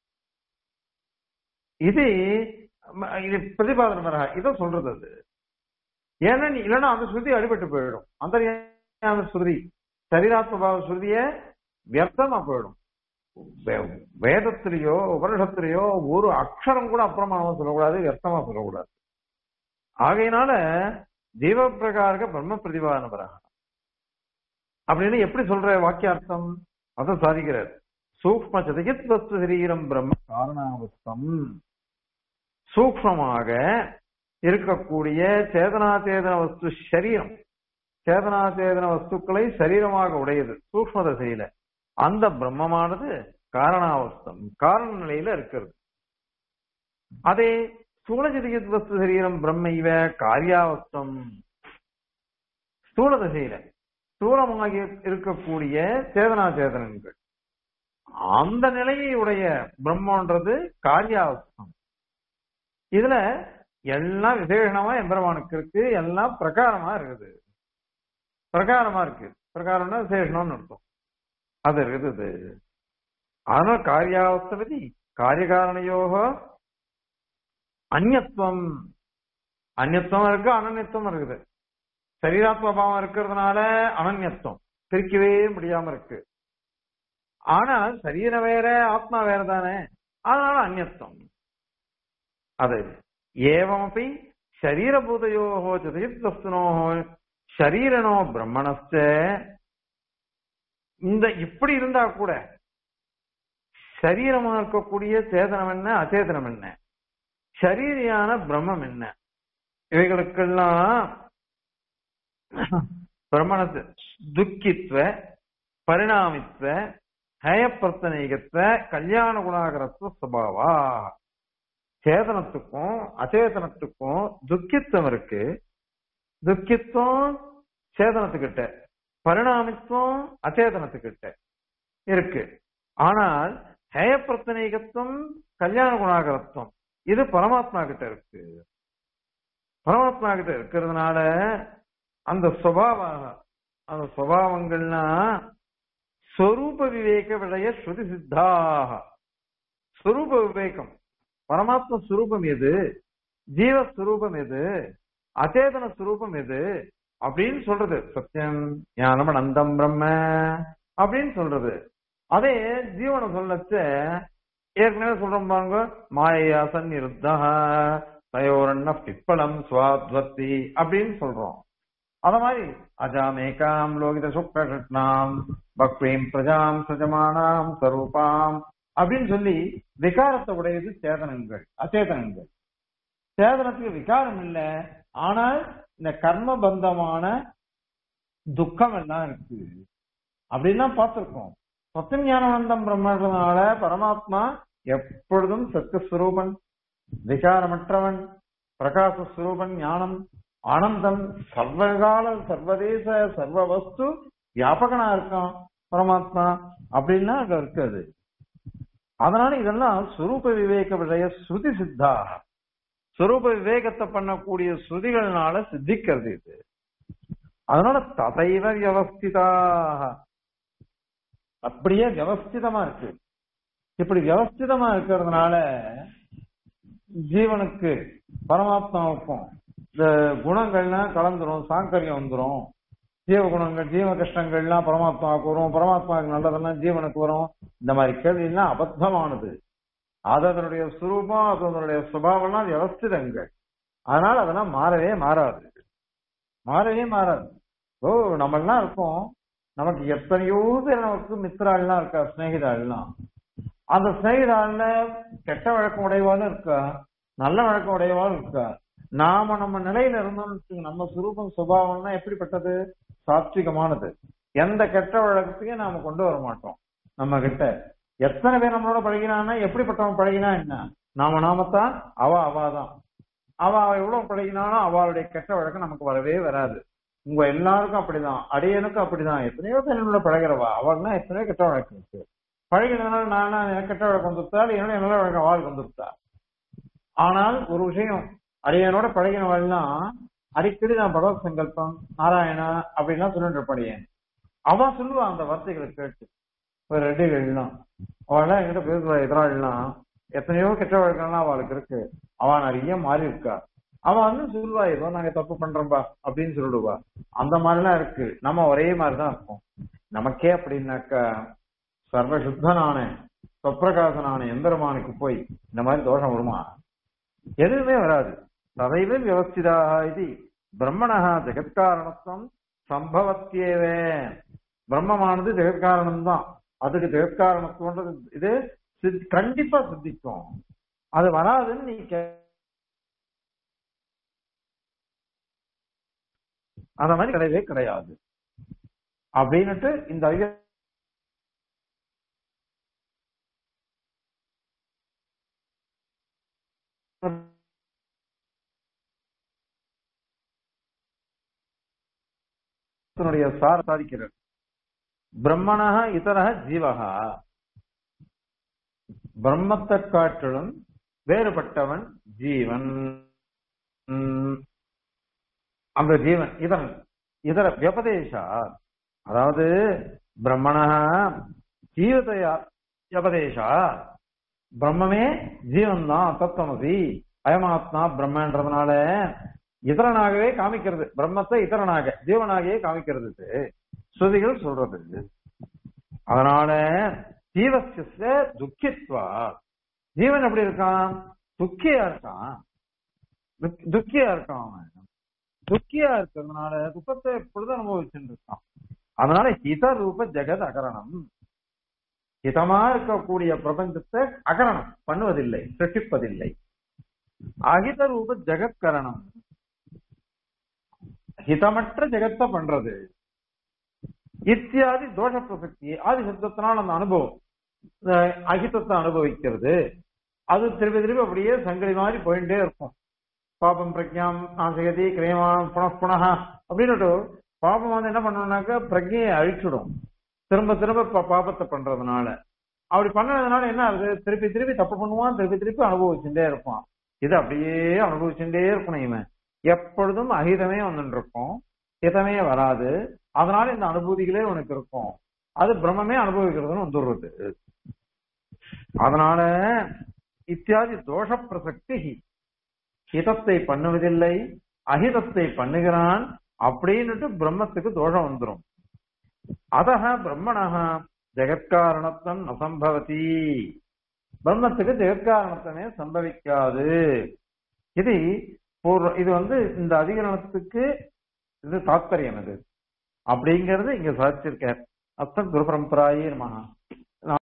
இது ம- இது பிரதிபாதன பரக இதை சொல்றது அது ஏன்னா நீ இல்லைன்னா அந்த ஸ்ருதி அடிபட்டு போயிடும் அந்த ஸ்ருதி சரீராத்ம பாவ ஸ்ருதிய வியர்த்தமா போயிடும் வே- வேதத்திலேயோ உபனிஷத்திலேயோ ஒரு அக்ஷரம் கூட அப்பிரமாணமா சொல்லக்கூடாது வியர்த்தமா சொல்லக்கூடாது ஆகையினால ஜீவ பிரகாரக பிரம்ம பிரதிபாதன பரக அப்படின்னு எப்படி சொல்ற வாக்கியார்த்தம் அதை சாதிக்கிறார் சூக்ம சதகித் வஸ்து சரீரம் பிரம்ம காரணாவஸ்தம் சூக்மமாக இருக்கக்கூடிய சேதனா சேதன வஸ்து சரீரம் சேதனா சேதன வஸ்துக்களை சரீரமாக உடையது சூக்ம தசையில அந்த பிரம்மமானது காரணாவஸ்தம் காரண நிலையில இருக்கிறது அதே ஸ்தூலஜதிகித் வஸ்து சரீரம் பிரம்ம இவ காரியாவஸ்தம் ஸ்தூல தசையில ஸ்தூலமாக இருக்கக்கூடிய சேதனா சேதனங்கள் அந்த நிலையை உடைய பிரம்மன்றது காரியாவஸ்தம் இதுல எல்லாம் விசேஷமா எம்பெருமானுக்கு இருக்கு எல்லாம் பிரகாரமா இருக்குது பிரகாரமா இருக்கு பிரகாரம்னா விசேஷம்னு அர்த்தம் அது இருக்குது அதனால காரியாவஸ்தபதி காரியகாரணையோக அந்நியத்துவம் அந்நியத்துவம் இருக்கு அனன்யத்துவம் இருக்குது சரீராத்ம பாவம் இருக்கிறதுனால அனன்யத்துவம் பிரிக்கவே முடியாம இருக்கு ஆனால் சரீரம் வேற ஆத்மா வேற தானே அதனால அந்நியத்துவம் அது ஏவமப்பி சரீரபூதயோகோ சதயுத் வஸ்துனோகோ சரீரனோ பிரம்மணஸ்ட இந்த இப்படி இருந்தா கூட சரீரமா இருக்கக்கூடிய சேதனம் என்ன அச்சேதனம் என்ன சரீரியான பிரம்மம் என்ன இவைகளுக்கெல்லாம் பிரம்மணத்து துக்கித்வ பரிணாமித்வ ஹயப்பிரத்தனைகத்வ கல்யாண குணாகரத்துவ சுபாவா சேதனத்துக்கும் அச்சேதனத்துக்கும் துக்கித்துவம் இருக்கு துக்கித்துவம் சேதனத்துக்கிட்ட பரிணாமித்துவம் அச்சேதனத்துக்கிட்ட இருக்கு ஆனால் ஹேயப்பிரத்தனைகத்துவம் கல்யாண குணாகரத்துவம் இது பரமாத்மா கிட்ட இருக்கு பரமாத்மா கிட்ட இருக்கிறதுனால அந்த சுபாவ அந்த சுபாவங்கள்னா ஸ்வரூப விவேக விடைய ஸ்ருதி சித்தாக ஸ்வரூப விவேகம் பரமாத்ம ஸ்வரூபம் எது ஜீவஸ்வரூபம் எது அச்சேதன ஸ்வரூபம் எது அப்படின்னு சொல்றது சத்தியம் ஞானம் அனந்தம் பிரம்ம அப்படின்னு சொல்றது அதே ஜீவனை சொல்லச்ச ஏற்கனவே சொல்றோம் பாருங்க மாயா சந்நிருத்தா தயோரண்ண பிப்பலம் சுவாத்வத்தி அப்படின்னு சொல்றோம் அத மாதிரி அஜாமேகாம் லோகித சுக்ரம் பக்வீம் பிரஜாம் சஜமானாம் ஸ்வரூபாம் அப்படின்னு சொல்லி விகாரத்தை உடையது சேதனங்கள் அச்சேதனங்கள் சேதனத்துக்கு விகாரம் இல்லை ஆனால் இந்த கர்ம பந்தமான துக்கம் எல்லாம் இருக்கு அப்படின்னா பார்த்திருக்கோம் சத்தியம் ஞானவந்தம் பிரம்மனால பரமாத்மா எப்பொழுதும் சத்தியஸ்வரூபன் விகாரமற்றவன் பிரகாசஸ்வரூபன் ஞானம் ஆனந்தம் சர்வகால சர்வதேச சர்வ வஸ்து வியாபகனா இருக்கான் பரமாத்மா அப்படின்னா அங்க இருக்காது அதனால இதெல்லாம் சுரூப விவேக விடைய ஸ்ருதி சித்தா சுரூப விவேகத்தை பண்ணக்கூடிய ஸ்ருதிகள்னால சித்திக்கிறது இது அதனால ததைவ வியவஸ்திதாக அப்படியே வியவஸ்திதமா இருக்கு இப்படி வியவஸ்திதமா இருக்கிறதுனால ஜீவனுக்கு பரமாத்மாவுக்கும் இந்த குணங்கள்லாம் கலந்துரும் சாங்கரியம் வந்துரும் ஜீவகுணங்கள் ஜீவ கஷ்டங்கள்லாம் பரமாத்மாவுக்கு வரும் பரமாத்மாவுக்கு நல்லதெல்லாம் ஜீவனுக்கு வரும் இந்த மாதிரி கேள்வியெல்லாம் அபத்தமானது அது அதனுடைய சுரூபம் அது அதனுடைய சுபாவம்லாம் வியவஸ்திதங்கள் அதனால அதெல்லாம் மாறவே மாறாது மாறவே மாறாது ஓ நம்மெல்லாம் இருக்கோம் நமக்கு எத்தனையோ பேர் நமக்கு மித்திராள்லாம் இருக்கா சிநேகிதாள்லாம் அந்த சிநேகிதாள்ல கெட்ட வழக்கம் உடையவாலும் இருக்கா நல்ல வழக்கம் உடையவாலும் இருக்கா நாம நம்ம நிலையில இருந்தோம்னு வச்சுக்கோங்க, நம்ம சுரூபம் சுபாவம்னா எப்படிப்பட்டது சாத்விகமானது எந்த கெட்ட வழக்கத்தையும் நாம கொண்டு வர மாட்டோம் நம்ம கிட்ட எத்தனை பேர் நம்மளோட பழகினான்னா எப்படிப்பட்டவன் பழகினா என்ன நாம நாமத்தான் அவ அவாதான் அவ அவ எவ்வளவு பழகினாலும் அவளுடைய கெட்ட வழக்கம் நமக்கு வரவே வராது உங்க எல்லாருக்கும் அப்படிதான் அடியனுக்கும் அப்படிதான் எத்தனையோ பேர் என்னோட பழகிறவா அவள்னா எத்தனையோ கெட்ட வழக்கம் இருக்கு பழகினதுனால நான் எனக்கு கெட்ட வழக்கம் வந்துருத்தா இல்லை என்னோட நல்ல வழக்கம் அவளுக்கு வந்துருத்தா ஆனால் ஒரு விஷயம் அடியனோட பழகினவள்லாம் அடிக்கடி நான் பகவத் சங்கல்பம் நாராயணா அப்படின்லாம் சொல்லிட்டு இருப்படியேன் அவன் சொல்லுவான் அந்த வார்த்தைகளை கேட்டு ஒரு ரெட்டிகள்லாம் அவள்லாம் என்கிட்ட பேசுவா எதிராளிலாம் எத்தனையோ கெட்ட வழக்கம்லாம் அவளுக்கு இருக்கு அவன் நிறைய மாறி இருக்கா அவன் வந்து சொல்லுவா ஏதோ நாங்க தப்பு பண்றோம்பா அப்படின்னு சொல்லிடுவா அந்த மாதிரிலாம் இருக்கு நம்ம ஒரே மாதிரிதான் இருப்போம் நமக்கே அப்படின்னாக்கா சர்வ சுத்தனான சொப்பிரகாசனான எந்திரமானுக்கு போய் இந்த மாதிரி தோஷம் வருமா எதுவுமே வராது ததைவ வியவஸ்திதாக இது பிரம்மணா ஜெகத்காரணத்துவம் சம்பவத்தியவே பிரம்மமானது ஜெகத்காரணம் தான் அதுக்கு ஜெகத்காரணத்துவன்றது இது சித்- கண்டிப்பா சித்திக்கும் அது வராதுன்னு நீ கே- அந்த மாதிரி கிடையவே கிடையாது அப்படின்னுட்டு இந்த ஐய தன்னுடைய சார சாதிக்கிறார் பிரம்மணா இதரக ஜீவகா பிரம்மத்தை காட்டிலும் வேறுபட்டவன் ஜீவன் உம், அந்த ஜீவன் இதன் இதர வியபதேசா அதாவது பிரம்மணா ஜீவதையா வியபதேசா பிரம்மமே ஜீவன் தான் தத்துவமசி அயமாத்மா பிரம்மன்றதுனால இதரனாகவே காமிக்கிறது பிரம்மத்தை இதரனாக ஜீவனாகவே காமிக்கிறது இது. ஸ்ருதிகள் சொல்றது இது. அதனால ஜீவசிய துக்கித்வா ஜீவன் எப்படி இருக்கான் துக்கியா இருக்கான் துக்- துக்கியா இருக்கான் அவன் துக்கியா இருக்கிறதுனால துக்கத்தை எப்பொழுதும் அனுபவிச்சுட்டு இருக்கான் அதனால ஹித ரூப ஜெகத் அகரணம் ஹிதமா இருக்கக்கூடிய பிரபஞ்சத்தை அகரணம் பண்ணுவதில்லை சிருஷ்டிப்பதில்லை அகித ரூப ஜெகத்கரணம் ஹிதமற்ற ஜெகத்தை பண்றது இத்தியாதி தோஷ பிரசக்தி ஆதி சப்தத்தினால் அந்த அனுபவம் அஹ் அகிதத்தை அனுபவிக்கிறது அது திருப்பி திருப்பி அப்படியே சங்கிலி மாதிரி போயிட்டே இருக்கும் பாபம் பிரஜாம் நாசகதி கிரேமான் புனః புனः அப்படின்னுட்டு பாபம் வந்து என்ன பண்ணணும்னாக்க பிரஜையை அழிச்சிடும் திரும்ப திரும்ப பா- பாபத்தை பண்றதுனால அப்படி பண்ணதுனால என்ன ஆகுது திருப்பி திருப்பி தப்பு பண்ணுவான் திருப்பி திருப்பி அனுபவிச்சுட்டே இருப்பான் இது அப்படியே அனுபவிச்சுட்டே இருக்கணும் இவன் எப்பொழுதும் அகிதமே வந்துட்டு இருக்கும் ஹிதமே வராது அதனால இந்த அனுபூதிகளே உனக்கு இருக்கும் அது பிரம்மமே அனுபவிக்கிறதுன்னு வந்துடுறது அதனால இத்தியாதி தோஷ பிரசக்தி ஹிதத்தை பண்ணுவதில்லை அஹிதத்தை பண்ணுகிறான் அப்படின்னுட்டு பிரம்மத்துக்கு தோஷம் வந்துரும் அதக பிரம்மணः ஜெகத்காரணத்துவம் நசம்பவதி பிரம்மத்துக்கு ஜெகத்காரணத்துவமே சம்பவிக்காது இது பூர்வ இது வந்து இந்த அதிகரணத்துக்கு இது தாத்பரியம் இது அப்படிங்கறது இங்க சாதிச்சிருக்கார் அத்தம் குரு பரம்பராயே நமஹா